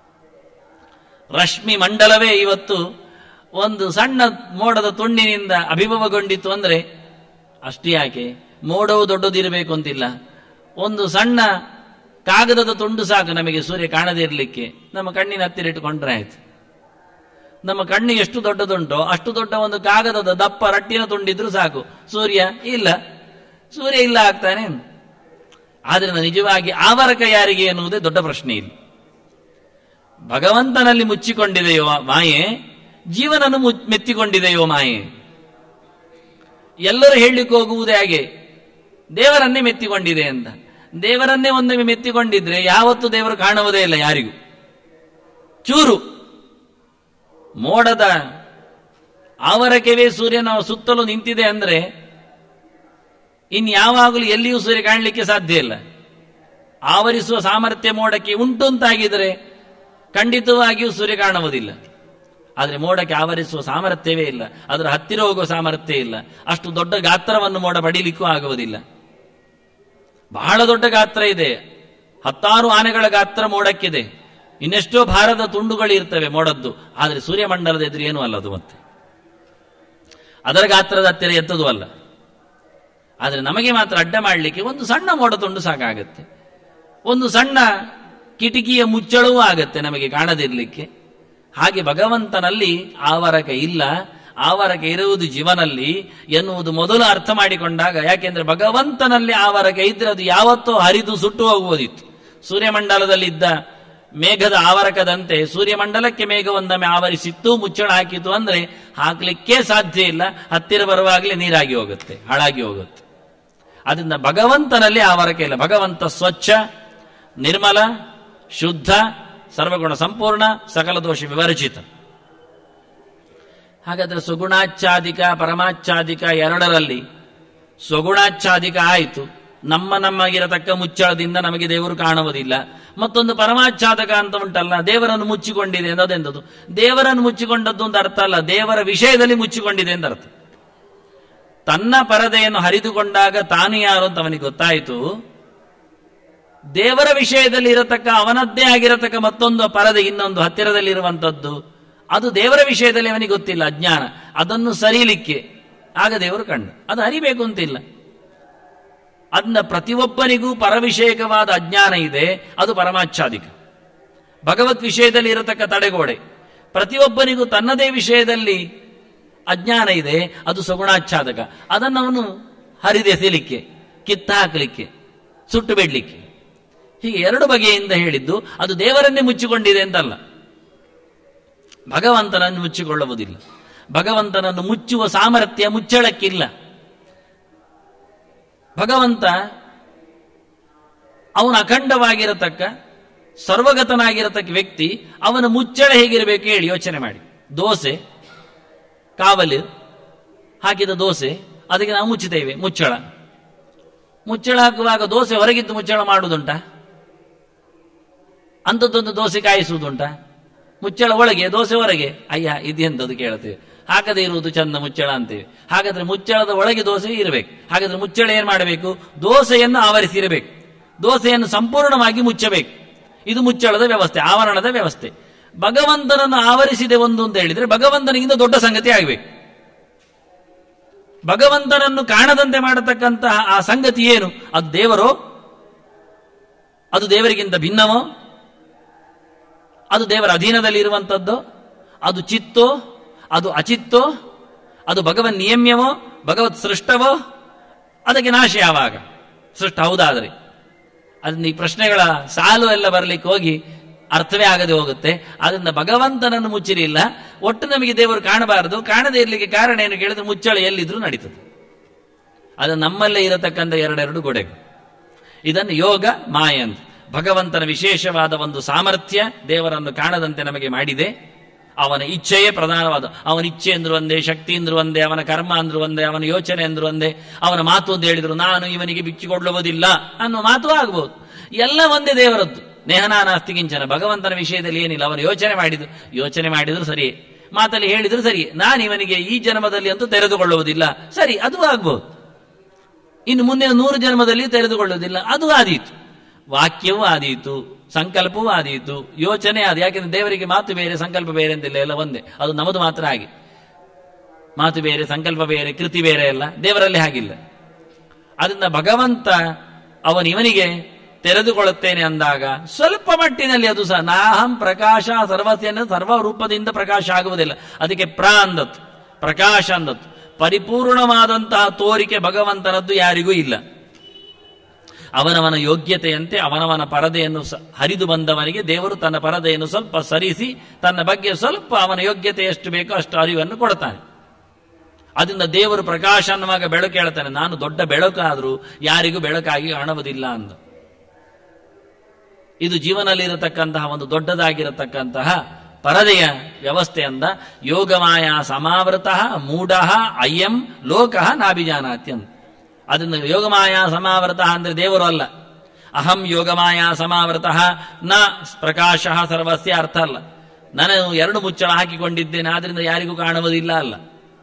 ರಶ್ಮಿ ಮಂಡಲವೇ ಇವತ್ತು ಒಂದು ಸಣ್ಣ ಮೋಡದ ತುಂಡಿನಿಂದ ಅಭಿಭವಗೊಂಡಿತ್ತು ಅಂದ್ರೆ ಅಷ್ಟೇ ಯಾಕೆ ಮೋಡವು ದೊಡ್ಡದಿರಬೇಕು ಅಂತಿಲ್ಲ ಒಂದು ಸಣ್ಣ ಕಾಗದದ ತುಂಡು ಸಾಕು ನಮಗೆ ಸೂರ್ಯ ಕಾಣದೇ ಇರಲಿಕ್ಕೆ ನಮ್ಮ ಕಣ್ಣಿನ ಹತ್ತಿರ ಇಟ್ಟುಕೊಂಡ್ರೆ ಆಯ್ತು ನಮ್ಮ ಕಣ್ಣು ಎಷ್ಟು ದೊಡ್ಡದುಂಟೋ ಅಷ್ಟು ದೊಡ್ಡ ಒಂದು ಕಾಗದದ ದಪ್ಪ ರಟ್ಟಿನ ತುಂಡಿದ್ರು ಸಾಕು ಸೂರ್ಯ ಇಲ್ಲ ಸೂರ್ಯ ಇಲ್ಲ ಆಗ್ತಾನೆ ಆದ್ರಿಂದ ನಿಜವಾಗಿ ಆವರಕ ಯಾರಿಗೆ ಎನ್ನುವುದೇ ದೊಡ್ಡ ಪ್ರಶ್ನೆ ಇಲ್ಲಿ ಭಗವಂತನಲ್ಲಿ ಮುಚ್ಚಿಕೊಂಡಿದೆಯೋ ಮಾಯೆ ಜೀವನನ್ನು ಮುಚ್- ಮೆತ್ತಿಕೊಂಡಿದೆಯೋ ಮಾಯೆ ಎಲ್ಲರೂ ಹೇಳಲಿಕ್ಕೆ ಹೋಗುವುದೇ ಹಾಗೆ ದೇವರನ್ನೇ ಮೆತ್ತಿಕೊಂಡಿದೆ ಅಂತ ದೇವರನ್ನೇ ಒಂದೊಮ್ಮೆ ಮೆತ್ತಿಕೊಂಡಿದ್ರೆ ಯಾವತ್ತೂ ದೇವರು ಕಾಣುವುದೇ ಇಲ್ಲ ಯಾರಿಗೂ ಚೂರು ಮೋಡದ ಆವರಕೆವೇ ಸೂರ್ಯನ ಸುತ್ತಲೂ ನಿಂತಿದೆ ಅಂದ್ರೆ ಇನ್ಯಾವಾಗಲೂ ಎಲ್ಲಿಯೂ ಸೂರ್ಯ ಕಾಣಲಿಕ್ಕೆ ಸಾಧ್ಯ ಇಲ್ಲ ಆವರಿಸುವ ಸಾಮರ್ಥ್ಯ ಮೋಡಕ್ಕೆ ಉಂಟು ಅಂತಾಗಿದ್ರೆ ಖಂಡಿತವಾಗಿಯೂ ಸೂರ್ಯ ಕಾಣುವುದಿಲ್ಲ ಆದರೆ ಮೋಡಕ್ಕೆ ಆವರಿಸುವ ಸಾಮರ್ಥ್ಯವೇ ಇಲ್ಲ ಅದರ ಹತ್ತಿರ ಹೋಗುವ ಸಾಮರ್ಥ್ಯ ಇಲ್ಲ ಅಷ್ಟು ದೊಡ್ಡ ಗಾತ್ರವನ್ನು ಮೋಡ ಪಡೀಲಿಕ್ಕೂ ಆಗುವುದಿಲ್ಲ ಬಹಳ ದೊಡ್ಡ ಗಾತ್ರ ಇದೆ ಹತ್ತಾರು ಆನೆಗಳ ಗಾತ್ರ ಮೋಡಕ್ಕಿದೆ ಇನ್ನೆಷ್ಟೋ ಭಾರದ ತುಂಡುಗಳು ಇರ್ತವೆ ಮೋಡದ್ದು ಆದರೆ ಸೂರ್ಯಮಂಡಲದ ಎದುರು ಏನೂ ಅಲ್ಲ ಅದು ಮತ್ತೆ ಅದರ ಗಾತ್ರದ ಹತ್ತಿರ ಎತ್ತದು ಅಲ್ಲ ಆದರೆ ನಮಗೆ ಮಾತ್ರ ಅಡ್ಡ ಮಾಡಲಿಕ್ಕೆ ಒಂದು ಸಣ್ಣ ಮೋಡ ತುಂಡು ಸಾಕಾಗತ್ತೆ ಒಂದು ಸಣ್ಣ ಕಿಟಕಿಯ ಮುಚ್ಚಳವೂ ಆಗತ್ತೆ ನಮಗೆ ಕಾಣದಿರಲಿಕ್ಕೆ ಹಾಗೆ ಭಗವಂತನಲ್ಲಿ ಆವರಕ ಇಲ್ಲ ಆವರಕ ಇರುವುದು ಜೀವನಲ್ಲಿ ಎನ್ನುವುದು ಮೊದಲು ಅರ್ಥ ಮಾಡಿಕೊಂಡಾಗ ಯಾಕೆಂದ್ರೆ ಭಗವಂತನಲ್ಲಿ ಆವರಕ ಇದ್ರೆ ಅದು ಯಾವತ್ತೋ ಹರಿದು ಸುಟ್ಟು ಹೋಗುವುದಿತ್ತು ಸೂರ್ಯಮಂಡಲದಲ್ಲಿದ್ದ ಮೇಘದ ಆವರಕದಂತೆ ಸೂರ್ಯಮಂಡಲಕ್ಕೆ ಮೇಘ ಒಂದೊಮ್ಮೆ ಆವರಿಸಿತ್ತು ಮುಚ್ಚಳ ಹಾಕಿತು ಅಂದ್ರೆ ಹಾಕ್ಲಿಕ್ಕೆ ಸಾಧ್ಯ ಇಲ್ಲ ಹತ್ತಿರ ಬರುವಾಗಲೇ ನೀರಾಗಿ ಹೋಗುತ್ತೆ ಹಾಳಾಗಿ ಹೋಗುತ್ತೆ ಅದರಿಂದ ಭಗವಂತನಲ್ಲಿ ಆವರಕ ಇಲ್ಲ ಭಗವಂತ ಸ್ವಚ್ಛ ನಿರ್ಮಲ ಶುದ್ಧ ಸರ್ವಗುಣ ಸಂಪೂರ್ಣ ಸಕಲ ದೋಷ ವಿವರ್ಜಿತ ಹಾಗಾದ್ರೆ ಸುಗುಣಾಚ್ಛಾದಿಕ ಪರಮಾಚ್ಛಾದಿಕ ಎರಡರಲ್ಲಿ ಸ್ವಗುಣಾಚ್ಛಾದಿಕ ಆಯಿತು ನಮ್ಮ ನಮಗಿರತಕ್ಕ ಮುಚ್ಚಳದಿಂದ ನಮಗೆ ದೇವರು ಕಾಣುವುದಿಲ್ಲ ಮತ್ತೊಂದು ಪರಮಾಚ್ಛಾದಕ ಅಂತ ಉಂಟಲ್ಲ ದೇವರನ್ನು ಮುಚ್ಚಿಕೊಂಡಿದೆ ಅನ್ನೋದೆಂದದು ದೇವರನ್ನು ಮುಚ್ಚಿಕೊಂಡದ್ದು ಅಂತ ಅರ್ಥ ಅಲ್ಲ ದೇವರ ವಿಷಯದಲ್ಲಿ ಮುಚ್ಚಿಕೊಂಡಿದೆ ಅಂತ ಅರ್ಥ ತನ್ನ ಪರದೆಯನ್ನು ಹರಿದುಕೊಂಡಾಗ ತಾನು ಯಾರು ಅಂತ ಅವನಿಗೆ ಗೊತ್ತಾಯಿತು ದೇವರ ವಿಷಯದಲ್ಲಿ ಇರತಕ್ಕ ಅವನದ್ದೇ ಆಗಿರತಕ್ಕ ಮತ್ತೊಂದು ಪರದೆ ಇನ್ನೊಂದು ಹತ್ತಿರದಲ್ಲಿರುವಂಥದ್ದು ಅದು ದೇವರ ವಿಷಯದಲ್ಲಿ ಅವನಿಗೆ ಗೊತ್ತಿಲ್ಲ ಅಜ್ಞಾನ ಅದನ್ನು ಸರಿಲಿಕ್ಕೆ ಆಗ ದೇವರು ಕಂಡು ಅದು ಅರಿಬೇಕು ಅಂತಿಲ್ಲ ಅದನ್ನ ಪ್ರತಿಯೊಬ್ಬನಿಗೂ ಪರವಿಷಯಕವಾದ ಅಜ್ಞಾನ ಇದೆ ಅದು ಪರಮಾಚ್ಛಾದಿಕ ಭಗವತ್ ವಿಷಯದಲ್ಲಿ ಇರತಕ್ಕ ತಡೆಗೋಡೆ ಪ್ರತಿಯೊಬ್ಬನಿಗೂ ತನ್ನದೇ ವಿಷಯದಲ್ಲಿ ಅಜ್ಞಾನ ಇದೆ ಅದು ಸಗುಣಾಚ್ಛಾದಕ ಅದನ್ನು ಅವನು ಹರಿದೆಸೆಯಲಿಕ್ಕೆ ಕಿತ್ತ ಹಾಕಲಿಕ್ಕೆ ಸುಟ್ಟು ಬಿಡ್ಲಿಕ್ಕೆ ಹೀಗೆ ಎರಡು ಬಗೆಯಿಂದ ಹೇಳಿದ್ದು ಅದು ದೇವರನ್ನೇ ಮುಚ್ಚಿಕೊಂಡಿದೆ ಅಂತಲ್ಲ ಭಗವಂತನನ್ನು ಮುಚ್ಚಿಕೊಳ್ಳುವುದಿಲ್ಲ ಭಗವಂತನನ್ನು ಮುಚ್ಚುವ ಸಾಮರ್ಥ್ಯ ಮುಚ್ಚಳಕ್ಕಿಲ್ಲ ಭಗವಂತ ಅವನು ಅಖಂಡವಾಗಿರತಕ್ಕ ಸರ್ವಗತನಾಗಿರತಕ್ಕ ವ್ಯಕ್ತಿ ಅವನ ಮುಚ್ಚಳ ಹೇಗಿರಬೇಕು ಹೇಳಿ ಯೋಚನೆ ಮಾಡಿ ದೋಸೆ ಕಾವಲು ಹಾಕಿದ ದೋಸೆ ಅದಕ್ಕೆ ನಾವು ಮುಚ್ಚುತ್ತೇವೆ ಮುಚ್ಚಳ ಮುಚ್ಚಳ ಹಾಕುವಾಗ ದೋಸೆ ಹೊರಗಿದ್ದು ಮುಚ್ಚಳ ಮಾಡುವುದುಂಟ ಅಂಥದ್ದೊಂದು ದೋಸೆ ಕಾಯಿಸುವುದುಂಟ ಮುಚ್ಚಳ ಒಳಗೆ ದೋಸೆ ಹೊರಗೆ ಅಯ್ಯ ಇದೆಂತದ್ದು ಕೇಳುತ್ತೇವೆ ಹಾಕದೇ ಇರುವುದು ಚಂದ ಮುಚ್ಚಳ ಅಂತೇವೆ ಹಾಗಾದ್ರೆ ಮುಚ್ಚಳದ ಒಳಗೆ ದೋಸೆ ಇರಬೇಕು ಹಾಗಾದ್ರೆ ಮುಚ್ಚಳ ಏನ್ ಮಾಡಬೇಕು ದೋಸೆಯನ್ನು ಆವರಿಸಿರಬೇಕು ದೋಸೆಯನ್ನು ಸಂಪೂರ್ಣವಾಗಿ ಮುಚ್ಚಬೇಕು ಇದು ಮುಚ್ಚಳದ ವ್ಯವಸ್ಥೆ ಆವರಣದ ವ್ಯವಸ್ಥೆ ಭಗವಂತನನ್ನು ಆವರಿಸಿದೆ ಒಂದು ಅಂತ ಹೇಳಿದ್ರೆ ಭಗವಂತನಿಗಿಂತ ದೊಡ್ಡ ಸಂಗತಿ ಆಗಬೇಕು ಭಗವಂತನನ್ನು ಕಾಣದಂತೆ ಮಾಡತಕ್ಕಂತಹ ಆ ಸಂಗತಿ ಏನು ಅದು ದೇವರೋ ಅದು ದೇವರಿಗಿಂತ ಭಿನ್ನವೋ ಅದು ದೇವರ ಅಧೀನದಲ್ಲಿ ಇರುವಂಥದ್ದು ಅದು ಚಿತ್ತೋ ಅದು ಅಚಿತ್ತೋ ಅದು ಭಗವನ್ ನಿಯಮ್ಯವೋ ಭಗವತ್ ಸೃಷ್ಟವೋ ಅದಕ್ಕೆ ನಾಶ ಯಾವಾಗ ಸೃಷ್ಟ ಹೌದಾದರೆ ಅದನ್ನ ಈ ಪ್ರಶ್ನೆಗಳ ಸಾಲು ಎಲ್ಲ ಬರಲಿಕ್ಕೆ ಹೋಗಿ ಅರ್ಥವೇ ಆಗದೆ ಹೋಗುತ್ತೆ ಅದರಿಂದ ಭಗವಂತನನ್ನು ಮುಚ್ಚಲಿಲ್ಲ ಒಟ್ಟು ನಮಗೆ ದೇವರು ಕಾಣಬಾರದು ಕಾಣದೇ ಇರಲಿಕ್ಕೆ ಕಾರಣ ಏನು ಕೇಳಿದ್ರೆ ಮುಚ್ಚಳ ಎಲ್ಲಿದ್ರೂ ನಡೀತದೆ ಅದು ನಮ್ಮಲ್ಲೇ ಇರತಕ್ಕಂಥ ಎರಡೆರಡು ಗೋಡೆಗಳು ಇದನ್ನು ಯೋಗ ಮಾಯ ಅಂತ ಭಗವಂತನ ವಿಶೇಷವಾದ ಒಂದು ಸಾಮರ್ಥ್ಯ ದೇವರನ್ನು ಕಾಣದಂತೆ ನಮಗೆ ಮಾಡಿದೆ ಅವನ ಇಚ್ಛೆಯೇ ಪ್ರಧಾನವಾದ ಅವನ ಇಚ್ಛೆ ಅಂದ್ರು ಒಂದೇ ಶಕ್ತಿ ಅಂದ್ರು ಒಂದೇ ಅವನ ಕರ್ಮ ಅಂದ್ರು ಒಂದೇ ಅವನ ಯೋಚನೆ ಅಂದ್ರು ಒಂದೇ ಅವನ ಮಾತು ಅಂತ ಹೇಳಿದ್ರು ನಾನು ಇವನಿಗೆ ಬಿಚ್ಚಿಕೊಳ್ಳುವುದಿಲ್ಲ ಅನ್ನೋ ಮಾತು ಆಗ್ಬೋದು ಎಲ್ಲ ಒಂದೇ ದೇವರದ್ದು ನೇಹನಾನಾಸ್ತಿ ಕಿಂಚನ ಭಗವಂತನ ವಿಷಯದಲ್ಲಿ ಏನಿಲ್ಲ ಅವನು ಯೋಚನೆ ಮಾಡಿದ್ರು ಯೋಚನೆ ಮಾಡಿದ್ರು ಸರಿ ಮಾತಲ್ಲಿ ಹೇಳಿದ್ರು ಸರಿ ನಾನು ಇವನಿಗೆ ಈ ಜನ್ಮದಲ್ಲಿ ಅಂತೂ ತೆರೆದುಕೊಳ್ಳುವುದಿಲ್ಲ ಸರಿ ಅದು ಆಗ್ಬೋದು ಇನ್ನು ಮುಂದಿನ ನೂರು ಜನ್ಮದಲ್ಲಿ ತೆರೆದುಕೊಳ್ಳುವುದಿಲ್ಲ ಅದು ಆದೀತು ವಾಕ್ಯವೂ ಆದೀತು ಸಂಕಲ್ಪವೂ ಆದೀತು ಯೋಚನೆ ಆದ ಯಾಕೆಂದ್ರೆ ದೇವರಿಗೆ ಮಾತು ಬೇರೆ ಸಂಕಲ್ಪ ಬೇರೆ ಅಂತಿಲ್ಲ ಎಲ್ಲ ಒಂದೇ ಅದು ನಮ್ಮದು ಮಾತ್ರ ಹಾಗೆ ಮಾತು ಬೇರೆ ಸಂಕಲ್ಪ ಬೇರೆ ಕೃತಿ ಬೇರೆ ಎಲ್ಲ ದೇವರಲ್ಲಿ ಹಾಗಿಲ್ಲ ಅದರಿಂದ ಭಗವಂತ ಅವನು ಇವನಿಗೆ ತೆರೆದುಕೊಳ್ಳುತ್ತೇನೆ ಅಂದಾಗ ಸ್ವಲ್ಪ ಮಟ್ಟಿನಲ್ಲಿ ಅದು ಸಹ ನಾಹಂ ಪ್ರಕಾಶ ಸರ್ವಸ್ಯನ ಸರ್ವ ರೂಪದಿಂದ ಪ್ರಕಾಶ ಆಗುವುದಿಲ್ಲ ಅದಕ್ಕೆ ಪ್ರ ಅಂದತ್ತು ಪ್ರಕಾಶ ಅಂದತ್ತು ಪರಿಪೂರ್ಣವಾದಂತಹ ತೋರಿಕೆ ಭಗವಂತನದ್ದು ಯಾರಿಗೂ ಇಲ್ಲ ಅವನವನ ಯೋಗ್ಯತೆಯಂತೆ ಅವನವನ ಪರದೆಯನ್ನು ಸ- ಹರಿದು ಬಂದವನಿಗೆ ದೇವರು ತನ್ನ ಪರದೆಯನ್ನು ಸ್ವಲ್ಪ ಸರಿಸಿ ತನ್ನ ಬಗ್ಗೆ ಸ್ವಲ್ಪ ಅವನ ಯೋಗ್ಯತೆ ಎಷ್ಟು ಬೇಕೋ ಅಷ್ಟು ಅರಿವನ್ನು ಕೊಡ್ತಾನೆ ಅದರಿಂದ ದೇವರು ಪ್ರಕಾಶ ಅನ್ನುವಾಗ ಬೆಳಕು ಹೇಳ್ತಾನೆ ನಾನು ದೊಡ್ಡ ಬೆಳಕಾದರೂ ಯಾರಿಗೂ ಬೆಳಕಾಗಿ ಕಾಣುವುದಿಲ್ಲ ಅಂದ ಇದು ಜೀವನದಲ್ಲಿರತಕ್ಕಂತಹ ಒಂದು ದೊಡ್ಡದಾಗಿರತಕ್ಕಂತಹ ಪರದೆಯ ವ್ಯವಸ್ಥೆ ಅಂದ ಯೋಗಮಾಯ ಸಮಾವೃತ ಮೂಢ ಅಯ್ಯಂ ಲೋಕ ನಾಭಿಜಾನಾತಿ ಅಂತ ಅದನ್ನು ಯೋಗಮಾಯ ಸಮಾವೃತ ಅಂದ್ರೆ ದೇವರು ಅಲ್ಲ ಅಹಂ ಯೋಗಮಾಯ ಸಮಾವೃತ ನ ಪ್ರಕಾಶ ಸರ್ವಸ್ಯ ಅರ್ಥ ಅಲ್ಲ ನಾನು ಎರಡು ಮುಚ್ಚಳ ಹಾಕಿಕೊಂಡಿದ್ದೇನೆ ಆದ್ರಿಂದ ಯಾರಿಗೂ ಕಾಣುವುದಿಲ್ಲ ಅಲ್ಲ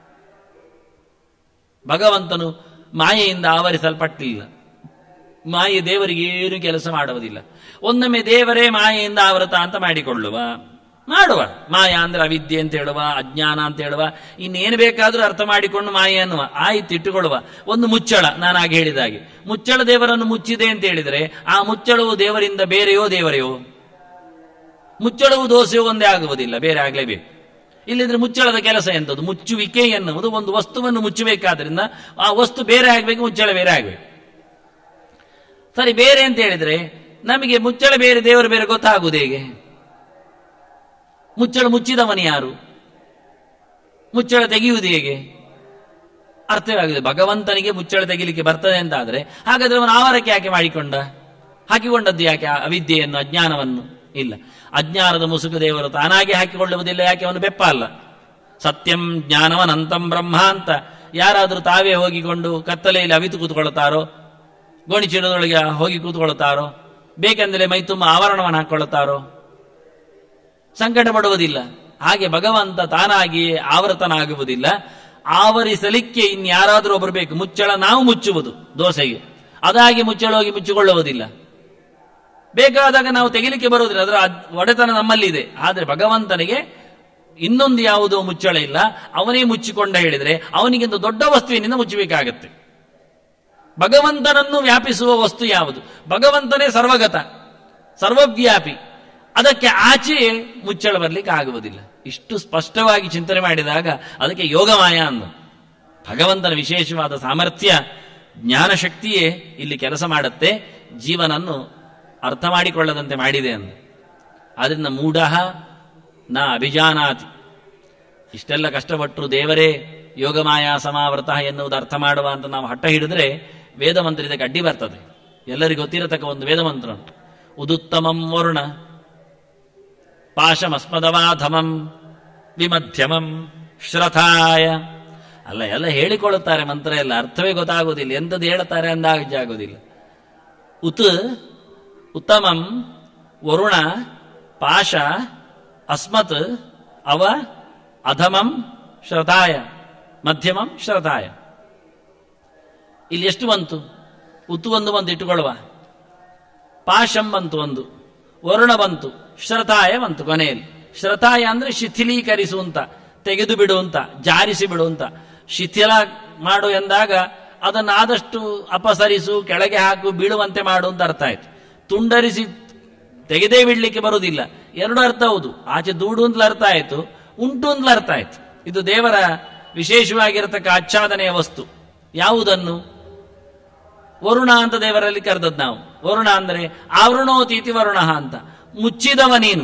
ಭಗವಂತನು ಮಾಯೆಯಿಂದ ಆವರಿಸಲ್ಪಟ್ಟಿಲ್ಲ ಮಾಯೆ ದೇವರಿಗೆ ಏನು ಕೆಲಸ ಮಾಡುವುದಿಲ್ಲ ಒನ್ನೊಮ್ಮೆ ದೇವರೇ ಮಾಯೆಯಿಂದ ಆವೃತ ಅಂತ ಮಾಡಿಕೊಳ್ಳುವ ಮಾಡುವ ಮಾಯ ಅಂದ್ರೆ ಅವಿದ್ಯೆ ಅಂತ ಹೇಳುವ ಅಜ್ಞಾನ ಅಂತ ಹೇಳುವ ಇನ್ನೇನು ಬೇಕಾದರೂ ಅರ್ಥ ಮಾಡಿಕೊಂಡು ಮಾಯೆ ಅನ್ನುವ ಆಯ್ತು ಇಟ್ಟುಕೊಳ್ಳುವ ಒಂದು ಮುಚ್ಚಳ ನಾನು ಆಗ ಹೇಳಿದ ಹಾಗೆ ಮುಚ್ಚಳ ದೇವರನ್ನು ಮುಚ್ಚಿದೆ ಅಂತ ಹೇಳಿದರೆ ಆ ಮುಚ್ಚಳವು ದೇವರಿಂದ ಬೇರೆಯೋ ದೇವರೆಯೋ ಮುಚ್ಚಳವು ದೋಸೆಯೋ ಒಂದೇ ಆಗುವುದಿಲ್ಲ ಬೇರೆ ಆಗಲೇಬೇಕು ಇಲ್ಲಿದ್ರೆ ಮುಚ್ಚಳದ ಕೆಲಸ ಎಂಥದ್ದು ಮುಚ್ಚುವಿಕೆ ಎನ್ನುವುದು ಒಂದು ವಸ್ತುವನ್ನು ಮುಚ್ಚಬೇಕಾದ್ರಿಂದ ಆ ವಸ್ತು ಬೇರೆ ಆಗಬೇಕು ಮುಚ್ಚಳ ಬೇರೆ ಆಗಬೇಕು ಸರಿ ಬೇರೆ ಅಂತ ಹೇಳಿದ್ರೆ ನಮಗೆ ಮುಚ್ಚಳ ಬೇರೆ ದೇವರು ಬೇರೆ ಗೊತ್ತಾಗುವುದು ಹೇಗೆ ಮುಚ್ಚಳ ಮುಚ್ಚಿದವನು ಯಾರು ಮುಚ್ಚಳ ತೆಗೆಯುವುದು ಹೇಗೆ ಅರ್ಥವಾಗಿದೆ ಭಗವಂತನಿಗೆ ಮುಚ್ಚಳ ತೆಗಿಲಿಕ್ಕೆ ಬರ್ತದೆ ಅಂತಾದ್ರೆ ಹಾಗಾದ್ರೆ ಅವನು ಆವರಕ್ಕೆ ಯಾಕೆ ಮಾಡಿಕೊಂಡ ಹಾಕಿಕೊಂಡದ್ದು ಯಾಕೆ ಆ ಅವಿದ್ಯೆಯನ್ನು ಅಜ್ಞಾನವನ್ನು ಇಲ್ಲ ಅಜ್ಞಾನದ ಮುಸುಕು ದೇವರು ತಾನಾಗಿ ಹಾಕಿಕೊಳ್ಳುವುದಿಲ್ಲ ಯಾಕೆ ಅವನು ಬೆಪ್ಪ ಅಲ್ಲ ಸತ್ಯಂ ಜ್ಞಾನವನಂತಂ ಬ್ರಹ್ಮ ಅಂತ ಯಾರಾದರೂ ತಾವೇ ಹೋಗಿಕೊಂಡು ಕತ್ತಲೆಯಲ್ಲಿ ಅವಿತು ಕೂತ್ಕೊಳ್ಳುತ್ತಾರೋ ಗೋಣಿಚೀಲದೊಳಗೆ ಹೋಗಿ ಕೂತ್ಕೊಳ್ಳುತ್ತಾರೋ ಬೇಕೆಂದರೆ ಮೈ ತುಂಬ ಆವರಣವನ್ನು ಹಾಕೊಳ್ಳುತ್ತಾರೋ ಸಂಕಟ ಪಡುವುದಿಲ್ಲ ಹಾಗೆ ಭಗವಂತ ತಾನಾಗಿ ಆವೃತನಾಗುವುದಿಲ್ಲ ಆವರಿಸಲಿಕ್ಕೆ ಇನ್ಯಾರಾದರೂ ಒಬ್ಬರು ಬೇಕು ಮುಚ್ಚಳ ನಾವು ಮುಚ್ಚುವುದು ದೋಸೆಗೆ ಅದಾಗಿ ಮುಚ್ಚಳ ಹೋಗಿ ಮುಚ್ಚಿಕೊಳ್ಳುವುದಿಲ್ಲ ಬೇಕಾದಾಗ ನಾವು ತೆಗಿಲಿಕ್ಕೆ ಬರುವುದಿಲ್ಲ ಅದರ ಅದ್- ಒಡೆತನ ನಮ್ಮಲ್ಲಿದೆ ಆದರೆ ಭಗವಂತನಿಗೆ ಇನ್ನೊಂದು ಯಾವುದೋ ಮುಚ್ಚಳ ಇಲ್ಲ ಅವನೇ ಮುಚ್ಚಿಕೊಂಡ ಹೇಳಿದ್ರೆ ಅವನಿಗಿಂತ ದೊಡ್ಡ ವಸ್ತುವಿನಿಂದ ಮುಚ್ಚಬೇಕಾಗತ್ತೆ ಭಗವಂತನನ್ನು ವ್ಯಾಪಿಸುವ ವಸ್ತು ಯಾವುದು ಭಗವಂತನೇ ಸರ್ವಗತ ಸರ್ವವ್ಯಾಪಿ ಅದಕ್ಕೆ ಆಚೆಯೇ ಮುಚ್ಚಳ ಬರಲಿಕ್ಕೆ ಆಗುವುದಿಲ್ಲ ಇಷ್ಟು ಸ್ಪಷ್ಟವಾಗಿ ಚಿಂತನೆ ಮಾಡಿದಾಗ ಅದಕ್ಕೆ ಯೋಗಮಾಯ ಅಂದ ಭಗವಂತನ ವಿಶೇಷವಾದ ಸಾಮರ್ಥ್ಯ ಜ್ಞಾನಶಕ್ತಿಯೇ ಇಲ್ಲಿ ಕೆಲಸ ಮಾಡುತ್ತೆ ಜೀವನನ್ನು ಅರ್ಥ ಮಾಡಿಕೊಳ್ಳದಂತೆ ಮಾಡಿದೆ ಅಂದ ಅದರಿಂದ ಮೂಢ ನ ಅಭಿಜಾನಾತಿ ಇಷ್ಟೆಲ್ಲ ಕಷ್ಟಪಟ್ಟರು ದೇವರೇ ಯೋಗಮಾಯಾ ಸಮಾವೃತ ಎನ್ನುವುದು ಅರ್ಥ ಮಾಡುವ ಅಂತ ನಾವು ಹಠ ಹಿಡಿದ್ರೆ ವೇದ ಮಂತ್ರ ಇದಕ್ಕೆ ಅಡ್ಡಿ ಬರ್ತದೆ ಎಲ್ಲರಿಗೂ ಗೊತ್ತಿರತಕ್ಕ ಒಂದು ವೇದ ಮಂತ್ರ ಉಂಟು ಉದುತ್ತಮಂ ವರುಣ ಪಾಶಮಸ್ಮದವಾಧಮಂ ವಿಮಧ್ಯಮಂ ಶ್ರಥಾಯ ಅಲ್ಲ ಎಲ್ಲ ಹೇಳಿಕೊಳ್ಳುತ್ತಾರೆ ಮಂತ್ರ ಎಲ್ಲ ಅರ್ಥವೇ ಗೊತ್ತಾಗುವುದಿಲ್ಲ ಎಂಥದ್ದು ಹೇಳುತ್ತಾರೆ ಅಂದಾಗುದಿಲ್ಲ ಉತ್ ಉತ್ತಮಂ ವರುಣ ಪಾಶ ಅಸ್ಮತ್ ಅವ ಅಧಮಂ ಶ್ರತಾಯ ಮಧ್ಯಮಂ ಶ್ರತಾಯ ಇಲ್ಲಿ ಎಷ್ಟು ಬಂತು ಉತ್ತು ಒಂದು ಬಂತು ಇಟ್ಟುಕೊಳ್ಳುವ ಪಾಶಂ ಬಂತು ಒಂದು ವರುಣ ಬಂತು ಶ್ರತಾಯ ಬಂತು ಕೊನೆಯಲ್ಲಿ ಶ್ರತಾಯ ಅಂದ್ರೆ ಶಿಥಿಲೀಕರಿಸುವಂತ ತೆಗೆದು ಬಿಡುವಂತ ಜಾರಿಸಿ ಬಿಡುವಂತ ಶಿಥಿಲ ಮಾಡು ಎಂದಾಗ ಅದನ್ನು ಆದಷ್ಟು ಅಪಸರಿಸು ಕೆಳಗೆ ಹಾಕು ಬೀಳುವಂತೆ ಮಾಡು ಅಂತ ಅರ್ಥ ಆಯ್ತು ತುಂಡರಿಸಿ ತೆಗೆದೇ ಬಿಡ್ಲಿಕ್ಕೆ ಬರುವುದಿಲ್ಲ ಎರಡು ಅರ್ಥ ಹೌದು ಆಚೆ ದೂಡು ಅಂತಲೂ ಅರ್ಥ ಆಯ್ತು ಉಂಟು ಅಂತಲೂ ಅರ್ಥ ಆಯ್ತು ಇದು ದೇವರ ವಿಶೇಷವಾಗಿರತಕ್ಕ ಆಚ್ಛಾದನೆಯ ವಸ್ತು ಯಾವುದನ್ನು ವರುಣ ಅಂತ ದೇವರಲ್ಲಿ ಕರೆದದ್ದು ನಾವು ವರುಣ ಅಂದ್ರೆ ಆವರಣೋತೀತಿ ವರುಣ ಅಂತ ಮುಚ್ಚಿದವ ನೀನು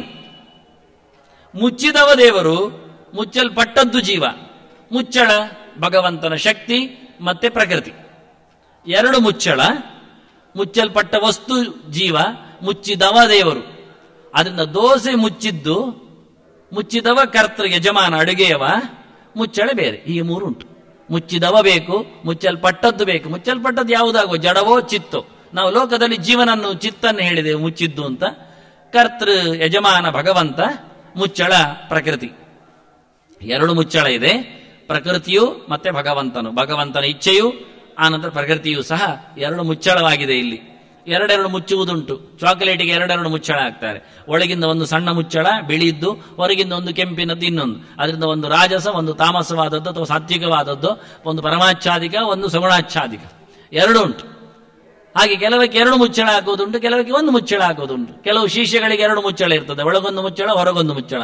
ಮುಚ್ಚಿದವ ದೇವರು ಮುಚ್ಚಲ್ಪಟ್ಟದ್ದು ಜೀವ ಮುಚ್ಚಳ ಭಗವಂತನ ಶಕ್ತಿ ಮತ್ತೆ ಪ್ರಕೃತಿ ಎರಡು ಮುಚ್ಚಳ ಮುಚ್ಚಲ್ಪಟ್ಟ ವಸ್ತು ಜೀವ ಮುಚ್ಚಿದವ ದೇವರು ಅದರಿಂದ ದೋಸೆ ಮುಚ್ಚಿದ್ದು ಮುಚ್ಚಿದವ ಕರ್ತೃ ಯಜಮಾನ ಅಡುಗೆಯವ ಮುಚ್ಚಳೆ ಬೇರೆ ಈ ಮೂರು ಉಂಟು ಮುಚ್ಚಿದವ ಬೇಕು ಮುಚ್ಚಲ್ಪಟ್ಟದ್ದು ಬೇಕು ಮುಚ್ಚಲ್ಪಟ್ಟದ್ದು ಯಾವುದಾಗುವ ಜಡವೋ ಚಿತ್ತೋ ನಾವು ಲೋಕದಲ್ಲಿ ಜೀವನನ್ನು ಚಿತ್ತನ್ನು ಹೇಳಿದೆವು ಮುಚ್ಚಿದ್ದು ಅಂತ ಕರ್ತೃ ಯಜಮಾನ ಭಗವಂತ ಮುಚ್ಚಳ ಪ್ರಕೃತಿ ಎರಡು ಮುಚ್ಚಳ ಇದೆ ಪ್ರಕೃತಿಯು ಮತ್ತೆ ಭಗವಂತನು ಭಗವಂತನ ಇಚ್ಛೆಯು ಆನಂತರ ಪ್ರಕೃತಿಯು ಸಹ ಎರಡು ಮುಚ್ಚಳವಾಗಿದೆ ಇಲ್ಲಿ ಎರಡೆರಡು ಮುಚ್ಚುವುದುಂಟು ಚಾಕೊಲೇಟಿಗೆ ಎರಡೆರಡು ಮುಚ್ಚಳ ಹಾಕ್ತಾರೆ ಒಳಗಿಂದ ಒಂದು ಸಣ್ಣ ಮುಚ್ಚಳ ಬಿಳಿದ್ದು ಹೊರಗಿಂದ ಒಂದು ಕೆಂಪಿನದ್ದು ಇನ್ನೊಂದು ಅದರಿಂದ ಒಂದು ರಾಜಸ ಒಂದು ತಾಮಸವಾದದ್ದು ಅಥವಾ ಸಾತ್ವಿಕವಾದದ್ದು ಒಂದು ಪರಮಾಚ್ಛಾದಿಕ ಒಂದು ಸಗುಣಾಚ್ಛಾದಿಕ ಎರಡು ಉಂಟು ಹಾಗೆ ಕೆಲವಕ್ಕೆ ಎರಡು ಮುಚ್ಚಳ ಹಾಕೋದುಂಟು ಕೆಲವಕ್ಕೆ ಒಂದು ಮುಚ್ಚಳ ಹಾಕೋದುಂಟು ಕೆಲವು ಶಿಷ್ಯಗಳಿಗೆ ಎರಡು ಮುಚ್ಚಳ ಇರ್ತದೆ ಒಳಗೊಂದು ಮುಚ್ಚಳ ಹೊರಗೊಂದು ಮುಚ್ಚಳ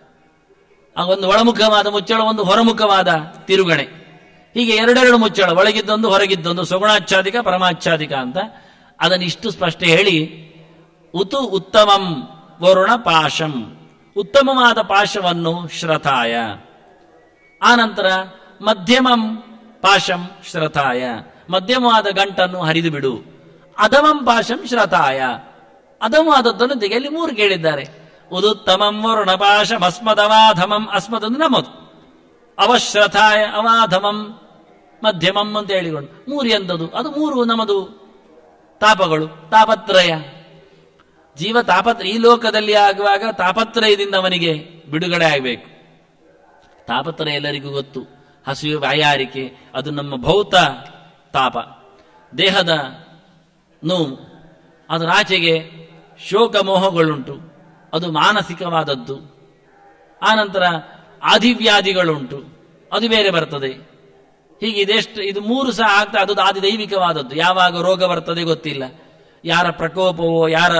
ಆ ಒಂದು ಒಳಮುಖವಾದ ಮುಚ್ಚಳ ಒಂದು ಹೊರಮುಖವಾದ ತಿರುಗಣೆ ಹೀಗೆ ಎರಡೆರಡು ಮುಚ್ಚಳ ಒಳಗಿದ್ದೊಂದು ಹೊರಗಿದ್ದೊಂದು ಸಗುಣಾಚ್ಛಾದಿಕ ಪರಮಾಚ್ಛಾದಿಕ ಅಂತ ಅದನ್ನು ಇಷ್ಟು ಸ್ಪಷ್ಟ ಹೇಳಿ ಉತು ಉತ್ತಮಂ ವರುಣ ಪಾಶಂ ಉತ್ತಮವಾದ ಪಾಶವನ್ನು ಶ್ರತಾಯ ಆನಂತರ ಮಧ್ಯಮಂ ಪಾಶಂ ಶ್ರತಾಯ ಮಧ್ಯಮವಾದ ಗಂಟನ್ನು ಹರಿದು ಬಿಡು ಅಧಮಂ ಪಾಶಂ ಶ್ರತಾಯ ಅಧಮವಾದದ್ದನ್ನು ತೆಗೆ ಅಲ್ಲಿ ಮೂರು ಕೇಳಿದ್ದಾರೆ ಉದುತ್ತಮಂ ವರುಣ ಪಾಶಂ ಅಸ್ಮದವಾಧಮಂ ಅಸ್ಮದ್ ನಮ್ಮದು ಅವಶ್ರಥಾಯ ಅವಾಧಮಂ ಮಧ್ಯಮಂ ಅಂತ ಹೇಳಿಕೊಂಡು ಮೂರು ಎಂದದು ಅದು ಮೂರು ನಮ್ಮದು ತಾಪಗಳು ತಾಪತ್ರಯ ಜೀವ ತಾಪತ್ರ ಈ ಲೋಕದಲ್ಲಿ ಆಗುವಾಗ ತಾಪತ್ರಯದಿಂದ ಅವನಿಗೆ ಬಿಡುಗಡೆ ಆಗಬೇಕು ತಾಪತ್ರಯ ಎಲ್ಲರಿಗೂ ಗೊತ್ತು ಹಸಿವು ಬಾಯಾರಿಕೆ ಅದು ನಮ್ಮ ಭೌತ ತಾಪ ದೇಹದ ನೋವು ಅದರ ಆಚೆಗೆ ಶೋಕ ಮೋಹಗಳುಂಟು ಅದು ಮಾನಸಿಕವಾದದ್ದು ಆನಂತರ ಆದಿವ್ಯಾಧಿಗಳುಂಟು ಅದು ಬೇರೆ ಬರ್ತದೆ ಹೀಗೆ ಇದೆಷ್ಟು ಇದು ಮೂರು ಸಹ ಆಗ್ತಾ ಅದು ಆದಿ ದೈವಿಕವಾದದ್ದು ಯಾವಾಗ ರೋಗ ಬರ್ತದೆ ಗೊತ್ತಿಲ್ಲ ಯಾರ ಪ್ರಕೋಪವೋ ಯಾರ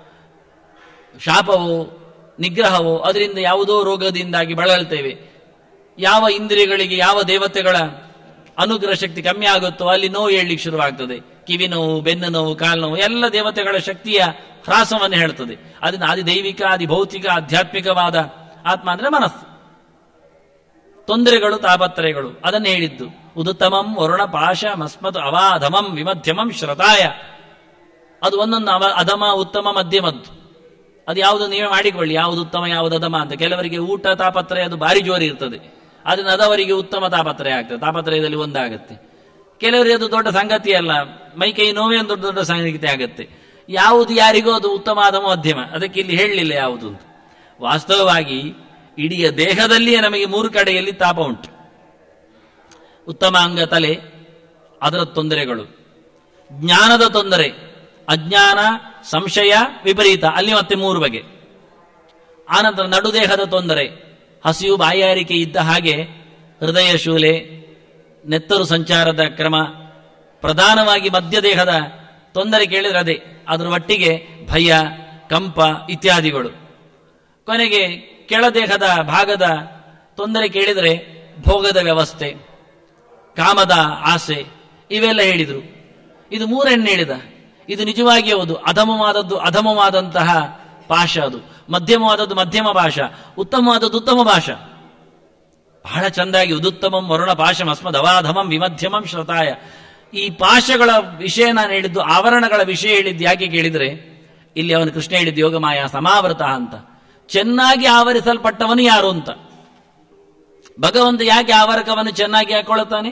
ಶಾಪವೋ ನಿಗ್ರಹವೋ ಅದರಿಂದ ಯಾವುದೋ ರೋಗದಿಂದಾಗಿ ಬಳಲ್ತೇವೆ ಯಾವ ಇಂದ್ರಿಯಗಳಿಗೆ ಯಾವ ದೇವತೆಗಳ ಅನುಗ್ರಹ ಶಕ್ತಿ ಕಮ್ಮಿ ಆಗುತ್ತೋ ಅಲ್ಲಿ ನೋವು ಹೇಳಲಿಕ್ಕೆ ಶುರುವಾಗ್ತದೆ ಕಿವಿ ನೋವು ಬೆನ್ನು ನೋವು ಕಾಲು ನೋವು ಎಲ್ಲ ದೇವತೆಗಳ ಶಕ್ತಿಯ ಹ್ರಾಸವನ್ನು ಹೇಳ್ತದೆ ಅದನ್ನ ಆದಿ ದೈವಿಕ ಆದಿ ಭೌತಿಕ ಆಧ್ಯಾತ್ಮಿಕವಾದ ಆತ್ಮ ಅಂದ್ರೆ ಮನಸ್ಸು ತೊಂದರೆಗಳು ತಾಪತ್ರಯಗಳು ಅದನ್ನು ಹೇಳಿದ್ದು ಉದುತ್ತಮಂ ವರುಣ ಪಾಶ ಮಸ್ಮತ್ ಅವಾಧಮಂ ವಿಮಧ್ಯಮಂ ಶ್ರತಾಯ ಅದು ಒಂದೊಂದು ಅವ ಅಧಮ ಉತ್ತಮ ಮಧ್ಯಮದ್ದು ಅದು ಯಾವುದು ನೀವೇ ಮಾಡಿಕೊಳ್ಳಿ ಯಾವುದು ಉತ್ತಮ ಯಾವುದು ಅಧಮ ಅಂತ ಕೆಲವರಿಗೆ ಊಟ ತಾಪತ್ರಯ ಅದು ಭಾರಿ ಜೋರಿ ಇರ್ತದೆ ಅದನ್ನ ಅದವರಿಗೆ ಉತ್ತಮ ತಾಪತ್ರಯ ಆಗ್ತದೆ ತಾಪತ್ರಯದಲ್ಲಿ ಒಂದಾಗುತ್ತೆ ಕೆಲವರಿಗೆ ಅದು ದೊಡ್ಡ ಸಂಗತಿ ಅಲ್ಲ ಮೈ ಕೈ ನೋವೇ ಒಂದು ದೊಡ್ಡ ದೊಡ್ಡ ಸಂಗತಿ ಆಗುತ್ತೆ ಯಾವುದು ಯಾರಿಗೋ ಅದು ಉತ್ತಮ ಅಧಮ ಮಧ್ಯಮ ಅದಕ್ಕೆ ಇಲ್ಲಿ ಹೇಳಲಿಲ್ಲ ಯಾವುದು ಅಂತ ವಾಸ್ತವವಾಗಿ ಇಡೀ ದೇಹದಲ್ಲಿಯೇ ನಮಗೆ ಮೂರು ಕಡೆಯಲ್ಲಿ ತಾಪ ಉಂಟು ಉತ್ತಮ ಅಂಗ ತಲೆ ಅದರ ತೊಂದರೆಗಳು ಜ್ಞಾನದ ತೊಂದರೆ ಅಜ್ಞಾನ ಸಂಶಯ ವಿಪರೀತ ಅಲ್ಲಿ ಮತ್ತೆ ಮೂರು ಬಗೆ ಆನಂತರ ನಡುದೇಹದ ತೊಂದರೆ ಹಸಿವು ಬಾಯಾರಿಕೆ ಇದ್ದ ಹಾಗೆ ಹೃದಯ ಶೂಲೆ ನೆತ್ತರು ಸಂಚಾರದ ಕ್ರಮ ಪ್ರಧಾನವಾಗಿ ಮಧ್ಯದೇಹದ ತೊಂದರೆ ಕೇಳಿದ್ರೆ ಅದೇ ಅದರ ಒಟ್ಟಿಗೆ ಭಯ ಕಂಪ ಇತ್ಯಾದಿಗಳು ಕೊನೆಗೆ ಕೆಳದೇಹದ ಭಾಗದ ತೊಂದರೆ ಕೇಳಿದರೆ ಭೋಗದ ವ್ಯವಸ್ಥೆ ಕಾಮದ ಆಸೆ ಇವೆಲ್ಲ ಹೇಳಿದರು ಇದು ಮೂರನ್ನು ಹೇಳಿದ ಇದು ನಿಜವಾಗಿ ಹೌದು ಅಧಮವಾದದ್ದು ಅಧಮವಾದಂತಹ ಪಾಶ ಅದು ಮಧ್ಯಮವಾದದ್ದು ಮಧ್ಯಮ ಭಾಷ ಉತ್ತಮವಾದದ್ದು ಉತ್ತಮ ಭಾಷ ಬಹಳ ಚಂದಾಗಿ ಉದುತ್ತಮಂ ವರುಣ ಪಾಶಂ ಅಸ್ಮದವಾಧಮಂ ವಿಮಧ್ಯಮಂ ಶ್ರತಾಯ ಈ ಪಾಶಗಳ ವಿಷಯ ನಾನು ಹೇಳಿದ್ದು ಆವರಣಗಳ ವಿಷಯ ಹೇಳಿದ್ದು ಯಾಕೆ ಕೇಳಿದ್ರೆ ಇಲ್ಲಿ ಅವನು ಕೃಷ್ಣ ಹೇಳಿದ್ದು ಯೋಗಮಾಯ ಸಮಾವೃತ ಅಂತ ಚೆನ್ನಾಗಿ ಆವರಿಸಲ್ಪಟ್ಟವನು ಯಾರು ಅಂತ ಭಗವಂತ ಯಾಕೆ ಆವರಕವನ್ನು ಚೆನ್ನಾಗಿ ಹಾಕೊಳ್ಳುತ್ತಾನೆ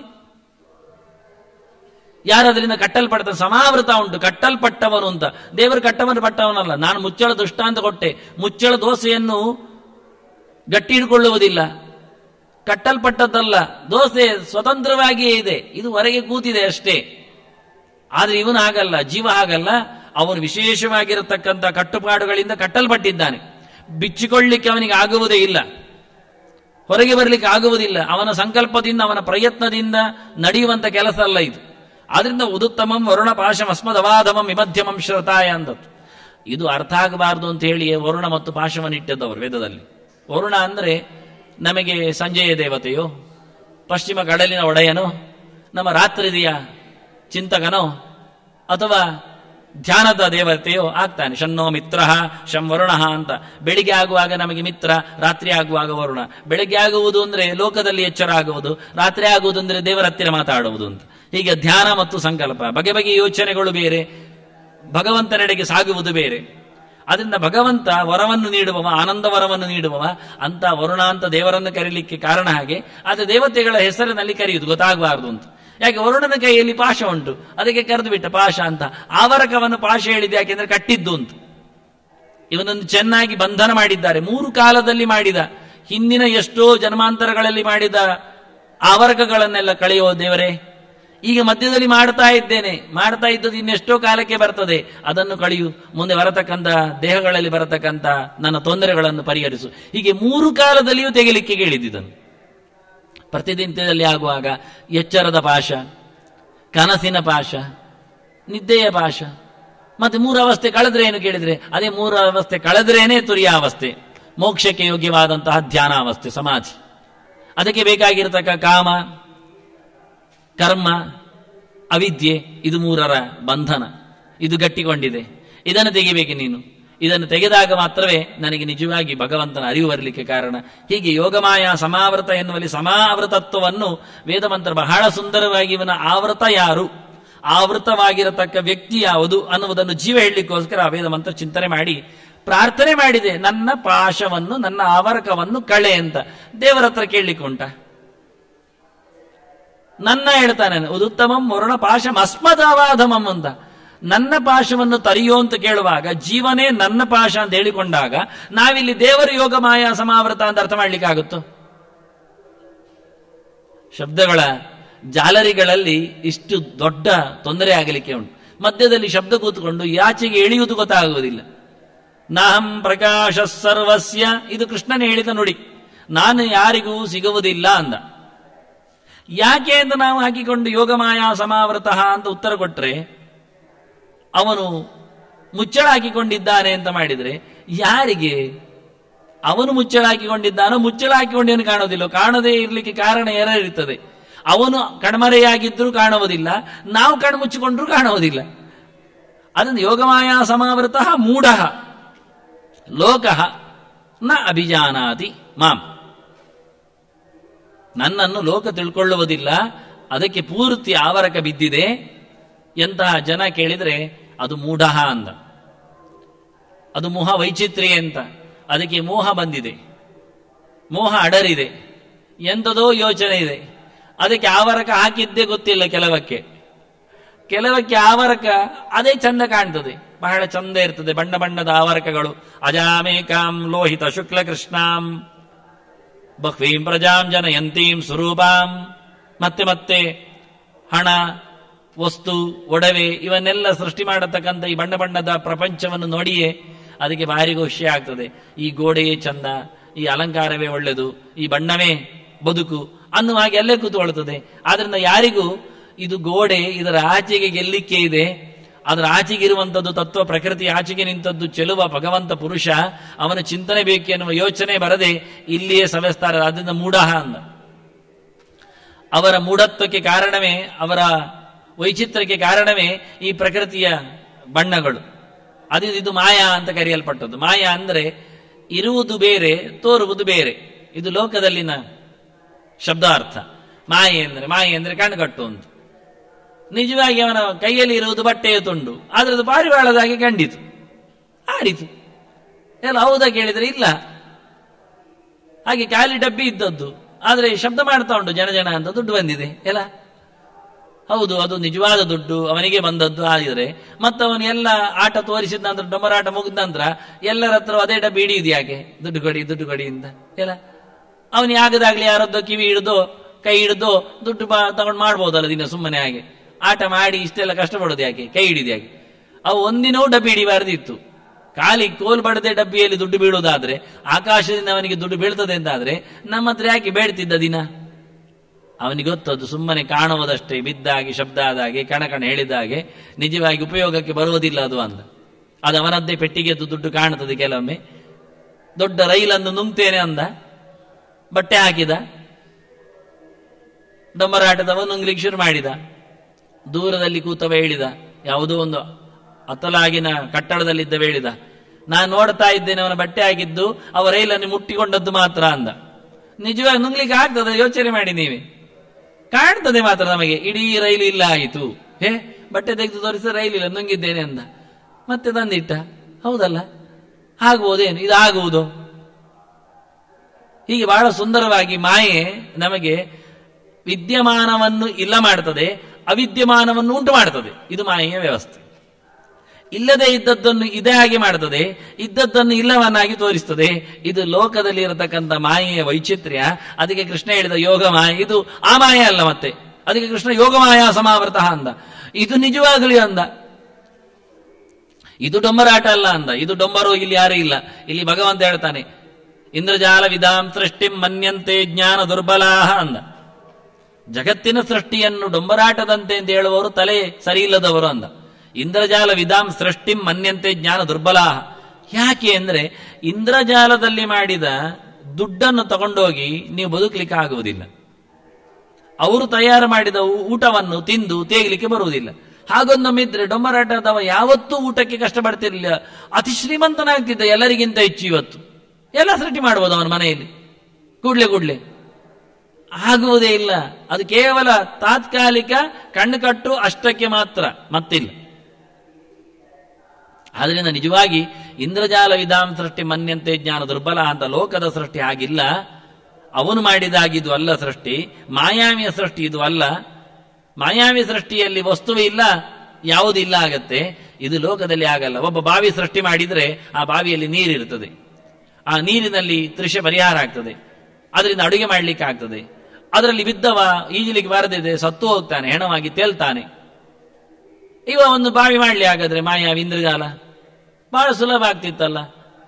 ಯಾರು ಅದರಿಂದ ಕಟ್ಟಲ್ಪಡ್ತಾನೆ ಸಮಾವೃತ ಉಂಟು ಕಟ್ಟಲ್ಪಟ್ಟವನು ಅಂತ ದೇವರು ಕಟ್ಟವನು ಪಟ್ಟವನಲ್ಲ ನಾನು ಮುಚ್ಚಳ ದೃಷ್ಟಾಂತ ಕೊಟ್ಟೆ ಮುಚ್ಚಳ ದೋಸೆಯನ್ನು ಗಟ್ಟಿ ಹಿಡ್ಕೊಳ್ಳುವುದಿಲ್ಲ ಕಟ್ಟಲ್ಪಟ್ಟದ್ದಲ್ಲ ದೋಸೆ ಸ್ವತಂತ್ರವಾಗಿಯೇ ಇದೆ ಇದು ಹೊರಗೆ ಕೂತಿದೆ ಅಷ್ಟೇ ಆದ್ರೆ ಇವನು ಹಾಗಲ್ಲ ಜೀವ ಹಾಗಲ್ಲ ಅವನು ವಿಶೇಷವಾಗಿರತಕ್ಕಂಥ ಕಟ್ಟುಪಾಡುಗಳಿಂದ ಕಟ್ಟಲ್ಪಟ್ಟಿದ್ದಾನೆ ಬಿಚ್ಚಿಕೊಳ್ಳಿಕ್ಕೆ ಅವನಿಗೆ ಆಗುವುದೇ ಇಲ್ಲ ಹೊರಗೆ ಬರಲಿಕ್ಕೆ ಆಗುವುದಿಲ್ಲ ಅವನ ಸಂಕಲ್ಪದಿಂದ ಅವನ ಪ್ರಯತ್ನದಿಂದ ನಡೆಯುವಂತ ಕೆಲಸ ಅಲ್ಲ ಇದು ಆದ್ರಿಂದ ಉದುತ್ತಮಂ ವರುಣ ಪಾಶಂ ಅಸ್ಮದವಾಧಮಂ ವಿಮಧ್ಯಮಂ ಶ್ರತಾಯ ಅಂದದ್ದು ಇದು ಅರ್ಥ ಆಗಬಾರದು ಅಂತ ಹೇಳಿ ವರುಣ ಮತ್ತು ಪಾಶವನ್ನು ಇಟ್ಟದ್ದವರು ವೇದದಲ್ಲಿ ವರುಣ ಅಂದ್ರೆ ನಮಗೆ ಸಂಜೆಯ ದೇವತೆಯೋ ಪಶ್ಚಿಮ ಕಡಲಿನ ಒಡೆಯನೋ ನಮ್ಮ ರಾತ್ರಿದಿಯ ಚಿಂತಕನೋ ಅಥವಾ ಧ್ಯಾನದ ದೇವತೆಯೋ ಆಗ್ತಾನೆ ಶನ್ನೋ ಮಿತ್ರ ಶಂ ವರುಣ ಅಂತ ಬೆಳಿಗ್ಗೆ ಆಗುವಾಗ ನಮಗೆ ಮಿತ್ರ ರಾತ್ರಿ ಆಗುವಾಗ ವರುಣ ಬೆಳಿಗ್ಗೆ ಆಗುವುದು ಅಂದ್ರೆ ಲೋಕದಲ್ಲಿ ಎಚ್ಚರ ಆಗುವುದು ರಾತ್ರಿ ಆಗುವುದು ಅಂದ್ರೆ ದೇವರ ಹತ್ತಿರ ಮಾತಾಡುವುದು ಅಂತ ಹೀಗೆ ಧ್ಯಾನ ಮತ್ತು ಸಂಕಲ್ಪ ಬಗೆ ಬಗೆಯ ಯೋಚನೆಗಳು ಬೇರೆ ಭಗವಂತನೆಡೆಗೆ ಸಾಗುವುದು ಬೇರೆ ಅದರಿಂದ ಭಗವಂತ ವರವನ್ನು ನೀಡುವವ ಆನಂದ ವರವನ್ನು ನೀಡುವವ ಅಂತ ವರುಣ ಅಂತ ದೇವರನ್ನು ಕರೀಲಿಕ್ಕೆ ಕಾರಣ ಹಾಗೆ ಆದರೆ ದೇವತೆಗಳ ಹೆಸರಿನಲ್ಲಿ ಕರೆಯುವುದು ಗೊತ್ತಾಗಬಾರದು ಅಂತ ಯಾಕೆ ವರುಣನ ಕೈಯಲ್ಲಿ ಪಾಶ ಉಂಟು ಅದಕ್ಕೆ ಕರೆದು ಬಿಟ್ಟ ಪಾಶ ಅಂತ ಆವರಕವನ್ನು ಪಾಶ ಹೇಳಿದ್ದು ಯಾಕೆಂದ್ರೆ ಕಟ್ಟಿದ್ದು ಅಂತ ಇವನನ್ನು ಚೆನ್ನಾಗಿ ಬಂಧನ ಮಾಡಿದ್ದಾರೆ ಮೂರು ಕಾಲದಲ್ಲಿ ಮಾಡಿದ ಹಿಂದಿನ ಎಷ್ಟೋ ಜನ್ಮಾಂತರಗಳಲ್ಲಿ ಮಾಡಿದ ಆವರಕಗಳನ್ನೆಲ್ಲ ಕಳೆಯೋ ದೇವರೇ ಈಗ ಮಧ್ಯದಲ್ಲಿ ಮಾಡ್ತಾ ಇದ್ದೇನೆ ಮಾಡ್ತಾ ಇದ್ದದ್ದು ಇನ್ನೆಷ್ಟೋ ಕಾಲಕ್ಕೆ ಬರ್ತದೆ ಅದನ್ನು ಕಳೆಯು ಮುಂದೆ ಬರತಕ್ಕಂಥ ದೇಹಗಳಲ್ಲಿ ಬರತಕ್ಕಂಥ ನನ್ನ ತೊಂದರೆಗಳನ್ನು ಪರಿಹರಿಸು ಹೀಗೆ ಮೂರು ಕಾಲದಲ್ಲಿಯೂ ತೆಗಿಲಿಕ್ಕೆ ಕೇಳಿದ್ದನು ಪ್ರತಿನಿತ್ಯದಲ್ಲಿ ಆಗುವಾಗ ಎಚ್ಚರದ ಪಾಶ ಕನಸಿನ ಪಾಶ ನಿದ್ದೆಯ ಪಾಶ ಮತ್ತೆ ಮೂರು ಅವಸ್ಥೆ ಕಳೆದ್ರೆ ಏನು ಕೇಳಿದ್ರೆ ಅದೇ ಮೂರು ಅವಸ್ಥೆ ಕಳೆದ್ರೇನೆ ತುರಿಯ ಅವಸ್ಥೆ ಮೋಕ್ಷಕ್ಕೆ ಯೋಗ್ಯವಾದಂತಹ ಧ್ಯಾನಾವಸ್ಥೆ ಸಮಾಧಿ ಅದಕ್ಕೆ ಬೇಕಾಗಿರತಕ್ಕ ಕಾಮ ಕರ್ಮ ಅವಿದ್ಯೆ ಇದು ಮೂರರ ಬಂಧನ ಇದು ಗಟ್ಟಿಕೊಂಡಿದೆ ಇದನ್ನು ತೆಗಿಬೇಕು ನೀನು ಇದನ್ನು ತೆಗೆದಾಗ ಮಾತ್ರವೇ ನನಗೆ ನಿಜವಾಗಿ ಭಗವಂತನ ಅರಿವು ಬರಲಿಕ್ಕೆ ಕಾರಣ ಹೀಗೆ ಯೋಗಮಾಯ ಸಮಾವೃತ ಎನ್ನುವಲ್ಲಿ ಸಮಾವೃತತ್ವವನ್ನು ವೇದಮಂತ್ರ ಬಹಳ ಸುಂದರವಾಗಿ ಇವನ ಆವೃತ ಯಾರು ಆವೃತವಾಗಿರತಕ್ಕ ವ್ಯಕ್ತಿ ಯಾವುದು ಅನ್ನುವುದನ್ನು ಜೀವ ಹೇಳಲಿಕ್ಕೋಸ್ಕರ ಆ ವೇದ ಮಂತ್ರ ಚಿಂತನೆ ಮಾಡಿ ಪ್ರಾರ್ಥನೆ ಮಾಡಿದೆ ನನ್ನ ಪಾಶವನ್ನು ನನ್ನ ಆವರಕವನ್ನು ಕಳೆ ಅಂತ ದೇವರ ಹತ್ರ ಕೇಳಲಿಕ್ಕೆ ಉಂಟ ನನ್ನ ಹೇಳ್ತಾನೆ ಉದುತ್ತಮಂ ವರುಣ ಪಾಶಂ ಅಸ್ಮದಾವಾಧಮಂ ಅಂತ ನನ್ನ ಪಾಶವನ್ನು ತರಿಯೋ ಅಂತ ಕೇಳುವಾಗ ಜೀವನೇ ನನ್ನ ಪಾಶ ಅಂತ ಹೇಳಿಕೊಂಡಾಗ ನಾವಿಲ್ಲಿ ದೇವರ ಯೋಗ ಮಾಯಾ ಸಮಾವೃತ ಅಂತ ಅರ್ಥ ಮಾಡ್ಲಿಕ್ಕೆ ಆಗುತ್ತೋ ಶಬ್ದಗಳ ಜಾಲರಿಗಳಲ್ಲಿ ಇಷ್ಟು ದೊಡ್ಡ ತೊಂದರೆ ಆಗಲಿಕ್ಕೆ ಉಂಟು ಮಧ್ಯದಲ್ಲಿ ಶಬ್ದ ಕೂತ್ಕೊಂಡು ಯಾಚೆಗೆ ಎಳೆಯುವುದು ಗೊತ್ತಾಗುವುದಿಲ್ಲ ನಾಹಂ ಪ್ರಕಾಶ ಸರ್ವಸ್ಯ ಇದು ಕೃಷ್ಣನೇ ಹೇಳಿದ ನುಡಿ ನಾನು ಯಾರಿಗೂ ಸಿಗುವುದಿಲ್ಲ ಅಂದ ಯಾಕೆ ಅಂತ ನಾವು ಹಾಕಿಕೊಂಡು ಯೋಗಮಾಯಾ ಸಮಾವೃತ ಅಂತ ಉತ್ತರ ಕೊಟ್ರೆ ಅವನು ಮುಚ್ಚಳ ಹಾಕಿಕೊಂಡಿದ್ದಾನೆ ಅಂತ ಮಾಡಿದ್ರೆ ಯಾರಿಗೆ ಅವನು ಮುಚ್ಚಳ ಹಾಕಿಕೊಂಡಿದ್ದಾನೋ ಮುಚ್ಚಳ ಹಾಕಿಕೊಂಡೇನು ಕಾಣೋದಿಲ್ಲ ಕಾಣದೇ ಇರಲಿಕ್ಕೆ ಕಾರಣ ಇರ್ತದೆ ಅವನು ಕಣ್ಮರೆಯಾಗಿದ್ರೂ ಕಾಣುವುದಿಲ್ಲ ನಾವು ಕಣ್ಮುಚ್ಚಿಕೊಂಡ್ರೂ ಕಾಣುವುದಿಲ್ಲ ಅದನ್ನು ಯೋಗಮಾಯಾ ಸಮಾವೃತ ಮೂಢ ಲೋಕ ನ ಅಭಿಜಾನಾತಿ ಮಾಂ ನನ್ನನ್ನು ಲೋಕ ತಿಳ್ಕೊಳ್ಳುವುದಿಲ್ಲ ಅದಕ್ಕೆ ಪೂರ್ತಿ ಆವರಕ ಬಿದ್ದಿದೆ ಎಂತಹ ಜನ ಕೇಳಿದ್ರೆ ಅದು ಮೂಢ ಅಂದ ಅದು ಮೋಹ ವೈಚಿತ್ರ್ಯ ಅಂತ ಅದಕ್ಕೆ ಮೋಹ ಬಂದಿದೆ ಮೋಹ ಅಡರಿದೆ ಎಂಥದೋ ಯೋಚನೆ ಇದೆ ಅದಕ್ಕೆ ಆವರಕ ಹಾಕಿದ್ದೇ ಗೊತ್ತಿಲ್ಲ ಕೆಲವಕ್ಕೆ ಕೆಲವಕ್ಕೆ ಆವರಕ ಅದೇ ಚಂದ ಕಾಣ್ತದೆ ಬಹಳ ಚಂದ ಇರ್ತದೆ ಬಣ್ಣ ಬಣ್ಣದ ಆವರಕಗಳು ಅಜಾಮೇಕಾಂ ಲೋಹಿತ ಶುಕ್ಲ ಕೃಷ್ಣಾಂ ಬಹ್ವೀಂ ಪ್ರಜಾಂ ಜನಯಂತೀಂ ಸ್ವರೂಪಾಂ ಮತ್ತೆ ಮತ್ತೆ ಹಣ ವಸ್ತು ಒಡವೆ ಇವನ್ನೆಲ್ಲ ಸೃಷ್ಟಿ ಮಾಡತಕ್ಕಂಥ ಈ ಬಣ್ಣ ಬಣ್ಣದ ಪ್ರಪಂಚವನ್ನು ನೋಡಿಯೇ ಅದಕ್ಕೆ ಭಾರಿ ಖುಷಿ ಆಗ್ತದೆ ಈ ಗೋಡೆಯೇ ಚಂದ ಈ ಅಲಂಕಾರವೇ ಒಳ್ಳೆಯದು ಈ ಬಣ್ಣವೇ ಬದುಕು ಅನ್ನುವ ಹಾಗೆ ಅಲ್ಲೇ ಕೂತ್ಕೊಳ್ತದೆ ಆದ್ರಿಂದ ಯಾರಿಗೂ ಇದು ಗೋಡೆ ಇದರ ಆಚೆಗೆ ಗೆಲ್ಲಿಕ್ಕೆ ಇದೆ ಅದರ ಆಚೆಗೆ ಇರುವಂತದ್ದು ತತ್ವ ಪ್ರಕೃತಿ ಆಚೆಗೆ ನಿಂತದ್ದು ಚೆಲುವ ಭಗವಂತ ಪುರುಷ ಅವನ ಚಿಂತನೆ ಬೇಕು ಎನ್ನುವ ಯೋಚನೆ ಬರದೆ ಇಲ್ಲಿಯೇ ಸವೆಸ್ತಾರೆ ಅದರಿಂದ ಮೂಢ ಅಂದ ಅವರ ಮೂಢತ್ವಕ್ಕೆ ಕಾರಣವೇ ಅವರ ವೈಚಿತ್ರ್ಯಕ್ಕೆ ಕಾರಣವೇ ಈ ಪ್ರಕೃತಿಯ ಬಣ್ಣಗಳು ಅದು ಇದು ಮಾಯಾ ಅಂತ ಕರೆಯಲ್ಪಟ್ಟದ್ದು ಮಾಯಾ ಅಂದ್ರೆ ಇರುವುದು ಬೇರೆ ತೋರುವುದು ಬೇರೆ ಇದು ಲೋಕದಲ್ಲಿನ ಶಬ್ದಾರ್ಥ ಮಾಯೆ ಅಂದ್ರೆ ಮಾಯೆ ಅಂದ್ರೆ ಕಣ್ಕಟ್ಟು ಅಂತ ನಿಜವಾಗಿ ಅವನ ಕೈಯಲ್ಲಿ ಇರುವುದು ಬಟ್ಟೆಯ ತುಂಡು ಆದ್ರೆ ಅದು ಪಾರಿವಾಳದಾಗಿ ಕಂಡಿತು ಆಡಿತು ಎಲ್ಲ ಹೌದಾ ಕೇಳಿದ್ರೆ ಇಲ್ಲ ಹಾಗೆ ಖಾಲಿ ಡಬ್ಬಿ ಇದ್ದದ್ದು ಆದ್ರೆ ಶಬ್ದ ಮಾಡ್ತಾ ಉಂಟು ಜನ ಜನ ಅಂತ ದುಡ್ಡು ಬಂದಿದೆ ಎಲ್ಲ ಹೌದು ಅದು ನಿಜವಾದ ದುಡ್ಡು ಅವನಿಗೆ ಬಂದದ್ದು ಆಗಿದ್ರೆ ಮತ್ತವನು ಎಲ್ಲ ಆಟ ತೋರಿಸಿದ ನಂತರ ಡೊಂಬರಾಟ ಮುಗಿದ ನಂತರ ಎಲ್ಲರ ಹತ್ರ ಅದೇ ಡಬ್ಬಿ ಹಿಡಿಯುದು ಯಾಕೆ ದುಡ್ಡು ಕೊಡಿ ದುಡ್ಡು ಕೊಡಿ ಅಂತ ಎಲ್ಲ ಅವನಿಗೆ ಆಗದಾಗ್ಲಿ ಯಾರದ್ದೋ ಕಿವಿ ಹಿಡಿದು ಕೈ ಹಿಡಿದು ದುಡ್ಡು ಬಾ- ತಗೊಂಡು ಮಾಡ್ಬೋದಲ್ಲ ದಿನ ಸುಮ್ಮನೆ ಹಾಗೆ ಆಟ ಮಾಡಿ ಇಷ್ಟೆಲ್ಲ ಕಷ್ಟಪಡೋದು ಯಾಕೆ ಕೈ ಹಿಡಿದು ಯಾಕೆ ಅವು ಒಂದಿನವೂ ಡಬ್ಬಿ ಹಿಡಿಬಾರ್ದಿತ್ತು ಖಾಲಿ ಕೋಲ್ ಬಡದೆ ಡಬ್ಬಿಯಲ್ಲಿ ದುಡ್ಡು ಬೀಳುವುದಾದ್ರೆ ಆಕಾಶದಿಂದ ಅವನಿಗೆ ದುಡ್ಡು ಬೀಳ್ತದೆ ಅಂತಾದ್ರೆ ನಮ್ಮ ಹತ್ರ ಯಾಕೆ ಬೇಡ್ತಿದ್ದ ದಿನ ಅವನಿಗೆ ಗೊತ್ತದು ಸುಮ್ಮನೆ ಕಾಣುವುದಷ್ಟೇ ಬಿದ್ದಾಗಿ ಶಬ್ದ ಆದಾಗೆ ಕಣಕಣ ಹೇಳಿದಾಗೆ ನಿಜವಾಗಿ ಉಪಯೋಗಕ್ಕೆ ಬರುವುದಿಲ್ಲ ಅದು ಅಂದ ಅದು ಅವನದ್ದೇ ಪೆಟ್ಟಿಗೆದ್ದು ದುಡ್ಡು ಕಾಣುತ್ತದೆ ಕೆಲವೊಮ್ಮೆ ದೊಡ್ಡ ರೈಲನ್ನು ನುಂಗ್ತೇನೆ ಅಂದ ಬಟ್ಟೆ ಹಾಕಿದ ಡಂಬರಾಟದವ ನುಂಗ್ಲಿಕ್ಕೆ ಶುರು ಮಾಡಿದ ದೂರದಲ್ಲಿ ಕೂತವ ಹೇಳಿದ ಯಾವುದೋ ಒಂದು ಅತ್ತಲಾಗಿನ ಕಟ್ಟಡದಲ್ಲಿದ್ದವ ಹೇಳಿದ ನಾನು ನೋಡ್ತಾ ಇದ್ದೇನೆ ಅವನ ಬಟ್ಟೆ ಹಾಕಿದ್ದು ಅವ ರೈಲನ್ನು ಮುಟ್ಟಿಕೊಂಡದ್ದು ಮಾತ್ರ ಅಂದ ನಿಜವಾಗಿ ನುಂಗ್ಲಿಕ್ಕೆ ಆಗ್ತದೆ ಯೋಚನೆ ಮಾಡಿ ನೀವೇ ಕಾಣ್ತದೆ ಮಾತ್ರ ನಮಗೆ ಇಡೀ ರೈಲು ಇಲ್ಲ ಆಯಿತು ಹೇ ಬಟ್ಟೆ ತೆಗೆದು ತೋರಿಸಿದ ರೈಲಿಲ್ಲ ನುಂಗಿದ್ದೇನೆ ಅಂದ ಮತ್ತೆ ತಂದಿಟ್ಟ ಹೌದಲ್ಲ ಆಗ್ಬೋದೇನು ಇದು ಆಗುವುದು ಹೀಗೆ ಬಹಳ ಸುಂದರವಾಗಿ ಮಾಯೆ ನಮಗೆ ವಿದ್ಯಮಾನವನ್ನು ಇಲ್ಲ ಮಾಡ್ತದೆ ಅವಿದ್ಯಮಾನವನ್ನು ಉಂಟು ಮಾಡ್ತದೆ ಇದು ಮಾಯೆಯ ವ್ಯವಸ್ಥೆ ಇಲ್ಲದೆ ಇದ್ದದ್ದನ್ನು ಇದೇ ಹಾಗೆ ಮಾಡ್ತದೆ ಇದ್ದದ್ದನ್ನು ಇಲ್ಲವನ್ನಾಗಿ ತೋರಿಸ್ತದೆ ಇದು ಲೋಕದಲ್ಲಿ ಇರತಕ್ಕಂಥ ಮಾಯೆಯ ವೈಚಿತ್ರ್ಯ ಅದಕ್ಕೆ ಕೃಷ್ಣ ಹೇಳಿದ ಯೋಗ ಮಾಯ ಇದು ಆ ಮಾಯೆ ಅಲ್ಲ ಮತ್ತೆ ಅದಕ್ಕೆ ಕೃಷ್ಣ ಯೋಗ ಮಾಯಾ ಸಮಾವೃತ ಅಂದ ಇದು ನಿಜವಾಗಲಿ ಅಂದ ಇದು ಡೊಂಬರಾಟ ಅಲ್ಲ ಅಂದ ಇದು ಡೊಂಬರು ಇಲ್ಲಿ ಯಾರೂ ಇಲ್ಲ ಇಲ್ಲಿ ಭಗವಂತ ಹೇಳ್ತಾನೆ ಇಂದ್ರಜಾಲ ವಿಧಾಂ ಸೃಷ್ಟಿಂ ಮನ್ಯಂತೆ ಜ್ಞಾನ ದುರ್ಬಲಾಹ ಅಂದ ಜಗತ್ತಿನ ಸೃಷ್ಟಿಯನ್ನು ಡೊಂಬರಾಟದಂತೆ ಅಂತ ಹೇಳುವವರು ತಲೆ ಸರಿಯಿಲ್ಲದವರು ಅಂದ ಇಂದ್ರಜಾಲ ವಿಧಾಂ ಸೃಷ್ಟಿಂ ಮನ್ಯಂತೆ ಜ್ಞಾನ ದುರ್ಬಲಾಹ ಯಾಕೆ ಅಂದ್ರೆ ಇಂದ್ರಜಾಲದಲ್ಲಿ ಮಾಡಿದ ದುಡ್ಡನ್ನು ತಗೊಂಡೋಗಿ ನೀವು ಬದುಕಲಿಕ್ಕೆ ಆಗುವುದಿಲ್ಲ ಅವರು ತಯಾರು ಮಾಡಿದ ಊ- ಊಟವನ್ನು ತಿಂದು ತೇಗಲಿಕ್ಕೆ ಬರುವುದಿಲ್ಲ ಹಾಗೊಂದೊಮ್ಮಿದ್ರೆ ಡೊಂಬರಾಟದವ ಯಾವತ್ತೂ ಊಟಕ್ಕೆ ಕಷ್ಟಪಡ್ತಿರ್ಲಿಲ್ಲ ಅತಿ ಶ್ರೀಮಂತನಾಗ್ತಿದ್ದ ಎಲ್ಲರಿಗಿಂತ ಹೆಚ್ಚು ಇವತ್ತು ಎಲ್ಲ ಸೃಷ್ಟಿ ಮಾಡ್ಬೋದು ಅವನ ಮನೆಯಲ್ಲಿ ಕೂಡ್ಲೆ ಕೂಡ್ಲೆ ಆಗುವುದೇ ಇಲ್ಲ ಅದು ಕೇವಲ ತಾತ್ಕಾಲಿಕ ಕಣ್ಣು ಕಟ್ಟು ಅಷ್ಟಕ್ಕೆ ಮಾತ್ರ ಮತ್ತಿಲ್ಲ ಆದ್ರಿಂದ ನಿಜವಾಗಿ ಇಂದ್ರಜಾಲ ವಿಧಾನ ಸೃಷ್ಟಿ ಮನ್ಯಂತೆ ಜ್ಞಾನ ದುರ್ಬಲ ಅಂತ ಲೋಕದ ಸೃಷ್ಟಿ ಆಗಿಲ್ಲ ಅವನು ಮಾಡಿದಾಗಿದು ಅಲ್ಲ ಸೃಷ್ಟಿ ಮಾಯಾವಿಯ ಸೃಷ್ಟಿ ಇದು ಅಲ್ಲ ಮಾಯಾವಿ ಸೃಷ್ಟಿಯಲ್ಲಿ ವಸ್ತುವೇ ಇಲ್ಲ ಯಾವುದು ಇಲ್ಲ ಆಗತ್ತೆ ಇದು ಲೋಕದಲ್ಲಿ ಆಗಲ್ಲ ಒಬ್ಬ ಬಾವಿ ಸೃಷ್ಟಿ ಮಾಡಿದ್ರೆ ಆ ಬಾವಿಯಲ್ಲಿ ನೀರಿರ್ತದೆ ಆ ನೀರಿನಲ್ಲಿ ತೃಷ ಪರಿಹಾರ ಆಗ್ತದೆ ಅದರಿಂದ ಅಡುಗೆ ಮಾಡಲಿಕ್ಕೆ ಆಗ್ತದೆ ಅದರಲ್ಲಿ ಬಿದ್ದವ ಈಜಲಿಕ್ಕೆ ಬಾರದಿದೆ ಸತ್ತು ಹೋಗ್ತಾನೆ ಹೆಣವಾಗಿ ತೇಲ್ತಾನೆ ಇವ ಒಂದು ಬಾವಿ ಮಾಡ್ಲಿ ಹಾಗಾದ್ರೆ ಮಾಯಾವಿ ಇಂದ್ರಜಾಲ ಬಹಳ ಸುಲಭ ಆಗ್ತಿತ್ತಲ್ಲ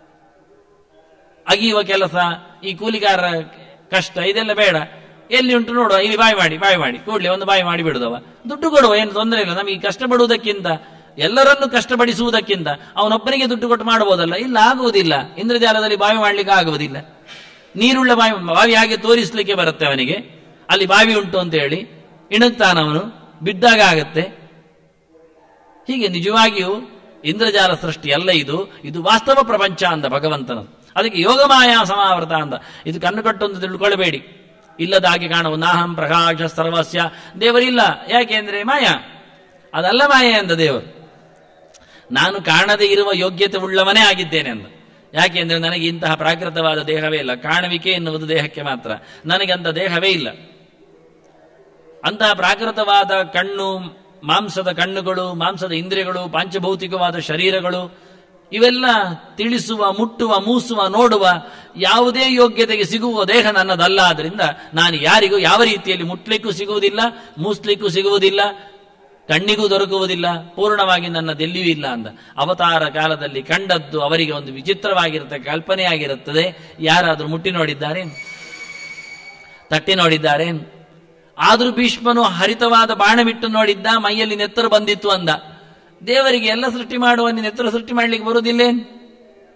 ಅಗಿಯುವ ಕೆಲಸ ಈ ಕೂಲಿಗಾರರ ಕಷ್ಟ ಇದೆಲ್ಲ ಬೇಡ ಎಲ್ಲಿ ಉಂಟು ನೋಡುವ ಇಲ್ಲಿ ಬಾಯಿ ಮಾಡಿ ಬಾಯಿ ಮಾಡಿ ಕೂಡ್ಲೆ ಒಂದು ಬಾಯಿ ಮಾಡಿ ಬಿಡುದವ ದುಡ್ಡು ಕೊಡುವ ಏನು ತೊಂದರೆ ಇಲ್ಲ ನಮಗೆ ಕಷ್ಟಪಡುವುದಕ್ಕಿಂತ ಎಲ್ಲರನ್ನು ಕಷ್ಟಪಡಿಸುವುದಕ್ಕಿಂತ ಅವನೊಬ್ಬನಿಗೆ ದುಡ್ಡು ಕೊಟ್ಟು ಮಾಡಬಹುದಲ್ಲ ಇಲ್ಲ ಆಗುವುದಿಲ್ಲ ಇಂದ್ರಜಾಲದಲ್ಲಿ ಬಾವಿ ಮಾಡ್ಲಿಕ್ಕೆ ಆಗುವುದಿಲ್ಲ ನೀರುಳ್ಳ ಬಾವಿ ಬಾವಿ ಹಾಗೆ ತೋರಿಸ್ಲಿಕ್ಕೆ ಬರುತ್ತೆ ಅವನಿಗೆ ಅಲ್ಲಿ ಬಾವಿ ಉಂಟು ಅಂತ ಹೇಳಿ ಇಣುಕ್ತಾನವನು ಬಿದ್ದಾಗ ಆಗತ್ತೆ ಹೀಗೆ ನಿಜವಾಗಿಯೂ ಇಂದ್ರಜಾಲ ಸೃಷ್ಟಿ ಅಲ್ಲ ಇದು ಇದು ವಾಸ್ತವ ಪ್ರಪಂಚ ಅಂದ ಭಗವಂತನ ಅದಕ್ಕೆ ಯೋಗ ಮಾಯಾ ಸಮಾವೃತ ಅಂದ ಇದು ಕಣ್ಣು ಕಟ್ಟೊಂದು ತಿಳ್ಕೊಳ್ಬೇಡಿ ಇಲ್ಲದ ಹಾಗೆ ಕಾಣುವ ನಾಹಂ ಪ್ರಕಾಶ ಸರ್ವಸ್ಯ ದೇವರಿಲ್ಲ ಯಾಕೆ ಅಂದ್ರೆ ಮಾಯಾ ಅದಲ್ಲ ಮಾಯೆ ಅಂದ ದೇವರು ನಾನು ಕಾಣದೇ ಇರುವ ಯೋಗ್ಯತೆ ಉಳ್ಳವನೇ ಆಗಿದ್ದೇನೆ ಅಂದ ಯಾಕೆಂದ್ರೆ ನನಗೆ ಇಂತಹ ಪ್ರಾಕೃತವಾದ ದೇಹವೇ ಇಲ್ಲ ಕಾಣುವಿಕೆ ಎನ್ನುವುದು ದೇಹಕ್ಕೆ ಮಾತ್ರ ನನಗೆ ಅಂತ ದೇಹವೇ ಇಲ್ಲ ಅಂತಹ ಪ್ರಾಕೃತವಾದ ಕಣ್ಣು ಮಾಂಸದ ಕಣ್ಣುಗಳು ಮಾಂಸದ ಇಂದ್ರಿಯಗಳು ಪಾಂಚಭೌತಿಕವಾದ ಶರೀರಗಳು ಇವೆಲ್ಲ ತಿಳಿಸುವ ಮುಟ್ಟುವ ಮೂಸುವ ನೋಡುವ ಯಾವುದೇ ಯೋಗ್ಯತೆಗೆ ಸಿಗುವ ದೇಹ ನನ್ನದಲ್ಲ ಆದ್ರಿಂದ ನಾನು ಯಾರಿಗೂ ಯಾವ ರೀತಿಯಲ್ಲಿ ಮುಟ್ಲಿಕ್ಕೂ ಸಿಗುವುದಿಲ್ಲ ಮೂಸ್ಲಿಕ್ಕೂ ಸಿಗುವುದಿಲ್ಲ ಕಣ್ಣಿಗೂ ದೊರಕುವುದಿಲ್ಲ ಪೂರ್ಣವಾಗಿ ನನ್ನದೆಲ್ಲಿಯೂ ಇಲ್ಲ ಅಂದ ಅವತಾರ ಕಾಲದಲ್ಲಿ ಕಂಡದ್ದು ಅವರಿಗೆ ಒಂದು ವಿಚಿತ್ರವಾಗಿರುತ್ತೆ ಕಲ್ಪನೆಯಾಗಿರುತ್ತದೆ ಯಾರಾದರೂ ಮುಟ್ಟಿ ನೋಡಿದ್ದಾರೆ ತಟ್ಟಿ ನೋಡಿದ್ದಾರೆ ಆದ್ರೂ ಭೀಷ್ಮನು ಹರಿತವಾದ ಬಾಣವಿಟ್ಟು ನೋಡಿದ್ದ ಮೈಯಲ್ಲಿ ನೆತ್ತರು ಬಂದಿತ್ತು ಅಂದ ದೇವರಿಗೆ ಎಲ್ಲ ಸೃಷ್ಟಿ ಮಾಡುವ ನೆತ್ತರು ಸೃಷ್ಟಿ ಮಾಡ್ಲಿಕ್ಕೆ ಬರುವುದಿಲ್ಲೇನ್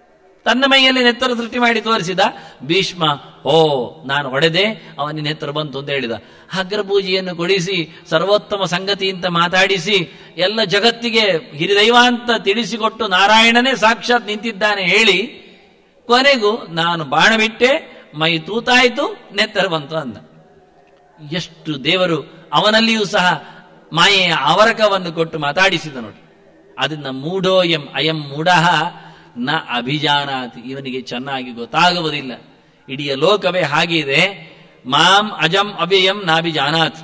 ತನ್ನ ಮೈಯಲ್ಲಿ ನೆತ್ತರ ಸೃಷ್ಟಿ ಮಾಡಿ ತೋರಿಸಿದ ಭೀಷ್ಮ ಓ ನಾನು ಹೊಡೆದೆ ಅವನಿನ ನೆತ್ತರ ಬಂತು ಅಂತ ಹೇಳಿದ ಅಗ್ರಪೂಜೆಯನ್ನು ಕೊಡಿಸಿ ಸರ್ವೋತ್ತಮ ಸಂಗತಿ ಅಂತ ಮಾತಾಡಿಸಿ ಎಲ್ಲ ಜಗತ್ತಿಗೆ ಹಿರಿದೈವ ಅಂತ ತಿಳಿಸಿಕೊಟ್ಟು ನಾರಾಯಣನೇ ಸಾಕ್ಷಾತ್ ನಿಂತಿದ್ದಾನೆ ಹೇಳಿ ಕೊನೆಗೂ ನಾನು ಬಾಣ ಬಿಟ್ಟೆ ಮೈ ತೂತಾಯಿತು ನೆತ್ತರ ಬಂತು ಅಂದ ಎಷ್ಟು ದೇವರು ಅವನಲ್ಲಿಯೂ ಸಹ ಮಾಯೆಯ ಆವರಕವನ್ನು ಕೊಟ್ಟು ಮಾತಾಡಿಸಿದ ನೋಡಿ ಅದನ್ನ ಮೂಢೋಯಂ ಅಯಂ ಮೂಢಃ ನ ಅಭಿಜಾನಾತಿ ಇವನಿಗೆ ಚೆನ್ನಾಗಿ ಗೊತ್ತಾಗುವುದಿಲ್ಲ ಇಡೀ ಲೋಕವೇ ಹಾಗಿದೆ ಮಾಂ ಅಜಂ ಅವ್ಯಯಂ ನಾಭಿಜಾನಾತ್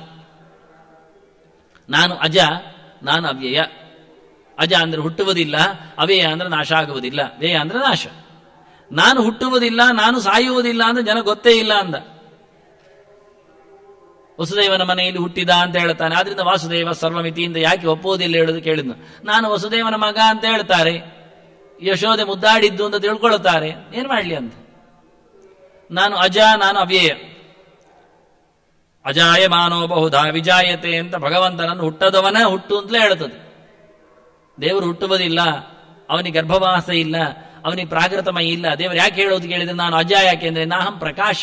ನಾನು ಅಜ ನಾನು ಅವ್ಯಯ ಅಜ ಅಂದ್ರೆ ಹುಟ್ಟುವುದಿಲ್ಲ ಅವ್ಯಯ ಅಂದ್ರೆ ನಾಶ ಆಗುವುದಿಲ್ಲ ವ್ಯಯ ಅಂದ್ರೆ ನಾಶ ನಾನು ಹುಟ್ಟುವುದಿಲ್ಲ ನಾನು ಸಾಯುವುದಿಲ್ಲ ಅಂದ್ರೆ ಜನ ಗೊತ್ತೇ ಇಲ್ಲ ಅಂದ ವಸುದೇವನ ಮನೆಯಲ್ಲಿ ಹುಟ್ಟಿದ ಅಂತ ಹೇಳ್ತಾನೆ ಆದ್ರಿಂದ ವಾಸುದೇವ ಸರ್ವಮಿತಿಯಿಂದ ಯಾಕೆ ಒಪ್ಪುವುದಿಲ್ಲ ಹೇಳುದು ಕೇಳಿದ್ನು ನಾನು ವಸುದೇವನ ಮಗ ಅಂತ ಹೇಳ್ತಾರೆ ಯಶೋದೆ ಮುದ್ದಾಡಿದ್ದು ಅಂತ ತಿಳ್ಕೊಳ್ತಾರೆ ಏನ್ ಮಾಡ್ಲಿ ಅಂತ ನಾನು ಅಜ ನಾನು ಅವ್ಯಯ ಅಜಾಯ ಮಾನೋ ಬಹುಧಾ ವಿಜಾಯತೆ ಅಂತ ಭಗವಂತನನ್ನು ಹುಟ್ಟದವನೇ ಹುಟ್ಟು ಅಂತಲೇ ಹೇಳ್ತದೆ ದೇವರು ಹುಟ್ಟುವುದಿಲ್ಲ ಅವನಿಗೆ ಗರ್ಭವಾಸ ಇಲ್ಲ ಅವನಿಗೆ ಪ್ರಾಕೃತಮಯ ಇಲ್ಲ ದೇವರು ಯಾಕೆ ಹೇಳೋದು ಕೇಳಿದ್ರೆ ನಾನು ಅಜ ಯಾಕೆಂದ್ರೆ ನಾಹಂ ಪ್ರಕಾಶ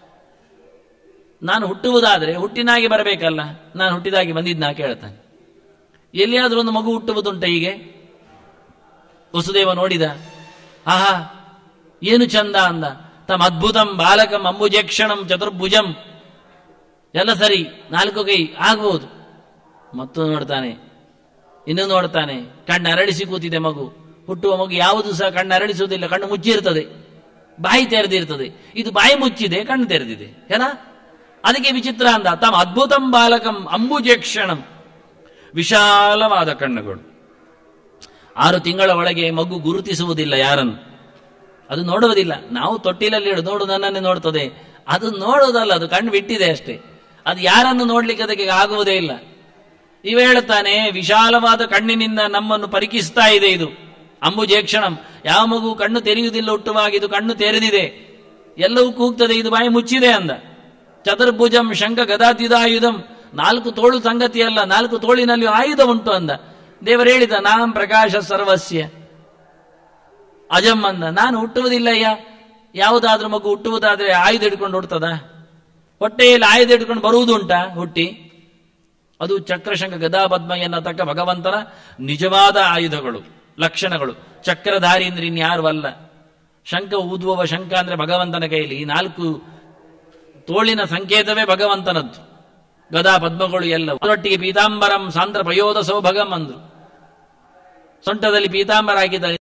ನಾನು ಹುಟ್ಟುವುದಾದ್ರೆ ಹುಟ್ಟಿನಾಗಿ ಬರಬೇಕಲ್ಲ ನಾನು ಹುಟ್ಟಿದಾಗಿ ಬಂದಿದ್ನ ಕೇಳ್ತಾನೆ ಎಲ್ಲಿಯಾದ್ರೂ ಒಂದು ಮಗು ಹುಟ್ಟುವುದುಂಟ ಹೀಗೆ ವಸುದೇವ ನೋಡಿದ ಆಹಾ ಏನು ಚಂದ ಅಂದ ತಮ್ಮ ಅದ್ಭುತಂ ಬಾಲಕಂ ಅಂಬುಜಕ್ಷಣಂ ಚತುರ್ಭುಜಂ ಎಲ್ಲ ಸರಿ ನಾಲ್ಕು ಕೈ ಆಗ್ಬಹುದು ಮತ್ತು ನೋಡ್ತಾನೆ ಇನ್ನು ನೋಡ್ತಾನೆ ಕಣ್ಣು ಅರಳಿಸಿ ಕೂತಿದೆ ಮಗು ಹುಟ್ಟುವ ಮಗು ಯಾವುದು ಸಹ ಕಣ್ಣು ಅರಳಿಸುವುದಿಲ್ಲ ಕಣ್ಣು ಮುಚ್ಚಿರ್ತದೆ ಬಾಯಿ ತೆರೆದಿರ್ತದೆ ಇದು ಬಾಯಿ ಮುಚ್ಚಿದೆ ಕಣ್ಣು ತೆರೆದಿದೆ ಏನ ಅದಕ್ಕೆ ವಿಚಿತ್ರ ಅಂದ ತಮ್ಮ ಅದ್ಭುತಂ ಬಾಲಕಂ ಅಂಬುಜಕ್ಷಣಂ ವಿಶಾಲವಾದ ಕಣ್ಣುಗಳು ಆರು ತಿಂಗಳ ಒಳಗೆ ಮಗು ಗುರುತಿಸುವುದಿಲ್ಲ ಯಾರನ್ನು ಅದು ನೋಡುವುದಿಲ್ಲ ನಾವು ತೊಟ್ಟಿಲಲ್ಲಿ ಇಡು ನೋಡು ನನ್ನನ್ನೇ ನೋಡ್ತದೆ ಅದು ನೋಡುವುದಲ್ಲ ಅದು ಕಣ್ಣು ಬಿಟ್ಟಿದೆ ಅಷ್ಟೇ ಅದು ಯಾರನ್ನು ನೋಡ್ಲಿಕ್ಕೆ ಅದಕ್ಕೆ ಆಗುವುದೇ ಇಲ್ಲ ಇವ ಹೇಳುತ್ತಾನೆ ವಿಶಾಲವಾದ ಕಣ್ಣಿನಿಂದ ನಮ್ಮನ್ನು ಪರಿಕಿಸ್ತಾ ಇದೆ ಇದು ಅಂಬುಜೇಕ್ಷಣಂ ಯಾವ ಮಗು ಕಣ್ಣು ತೆರೆಯುವುದಿಲ್ಲ ಹುಟ್ಟುವಾಗ ಇದು ಕಣ್ಣು ತೆರೆದಿದೆ ಎಲ್ಲವೂ ಕೂಗ್ತದೆ ಇದು ಬಾಯಿ ಮುಚ್ಚಿದೆ ಅಂದ ಚತುರ್ಭುಜಂ ಶಂಖ ಗದಾತಿದಾಯುಧಂ ನಾಲ್ಕು ತೋಳು ಸಂಗತಿಯಲ್ಲ ನಾಲ್ಕು ತೋಳಿನಲ್ಲಿ ಆಯುಧ ಉಂಟು ಅಂದ ದೇವರು ಹೇಳಿದ ನಾಂ ಪ್ರಕಾಶ ಸರ್ವಸ್ಯ ಅಜಂ ಅಂದ ನಾನು ಹುಟ್ಟುವುದಿಲ್ಲಯ್ಯ ಯಾವುದಾದ್ರೂ ಮಗು ಹುಟ್ಟುವುದಾದ್ರೆ ಆಯುಧ ಹಿಡ್ಕೊಂಡು ಹುಡ್ತದ ಹೊಟ್ಟೆಯಲ್ಲಿ ಆಯುಧ ಹಿಡ್ಕೊಂಡು ಬರುವುದುಂಟಾ ಹುಟ್ಟಿ ಅದು ಚಕ್ರಶಂಖ ಗದಾ ಪದ್ಮ ಎನ್ನತಕ್ಕ ಭಗವಂತನ ನಿಜವಾದ ಆಯುಧಗಳು ಲಕ್ಷಣಗಳು ಚಕ್ರಧಾರಿ ಅಂದ್ರೆ ಇನ್ಯಾರು ಅಲ್ಲ ಶಂಖ ಊದುವವ ಶಂಖ ಅಂದ್ರೆ ಭಗವಂತನ ಕೈಲಿ ಈ ನಾಲ್ಕು ತೋಳಿನ ಸಂಕೇತವೇ ಭಗವಂತನದ್ದು ಗದಾ ಪದ್ಮಗಳು ಎಲ್ಲ ಅದರೊಟ್ಟಿಗೆ ಪೀತಾಂಬರಂ ಸಾಂದ್ರ ಪಯೋಧ ಸೌಭಗಂ ಅಂದ್ರು ಸೊಂಟದಲ್ಲಿ ಪೀತಾಂಬರ ಹಾಕಿದ್ದಾರೆ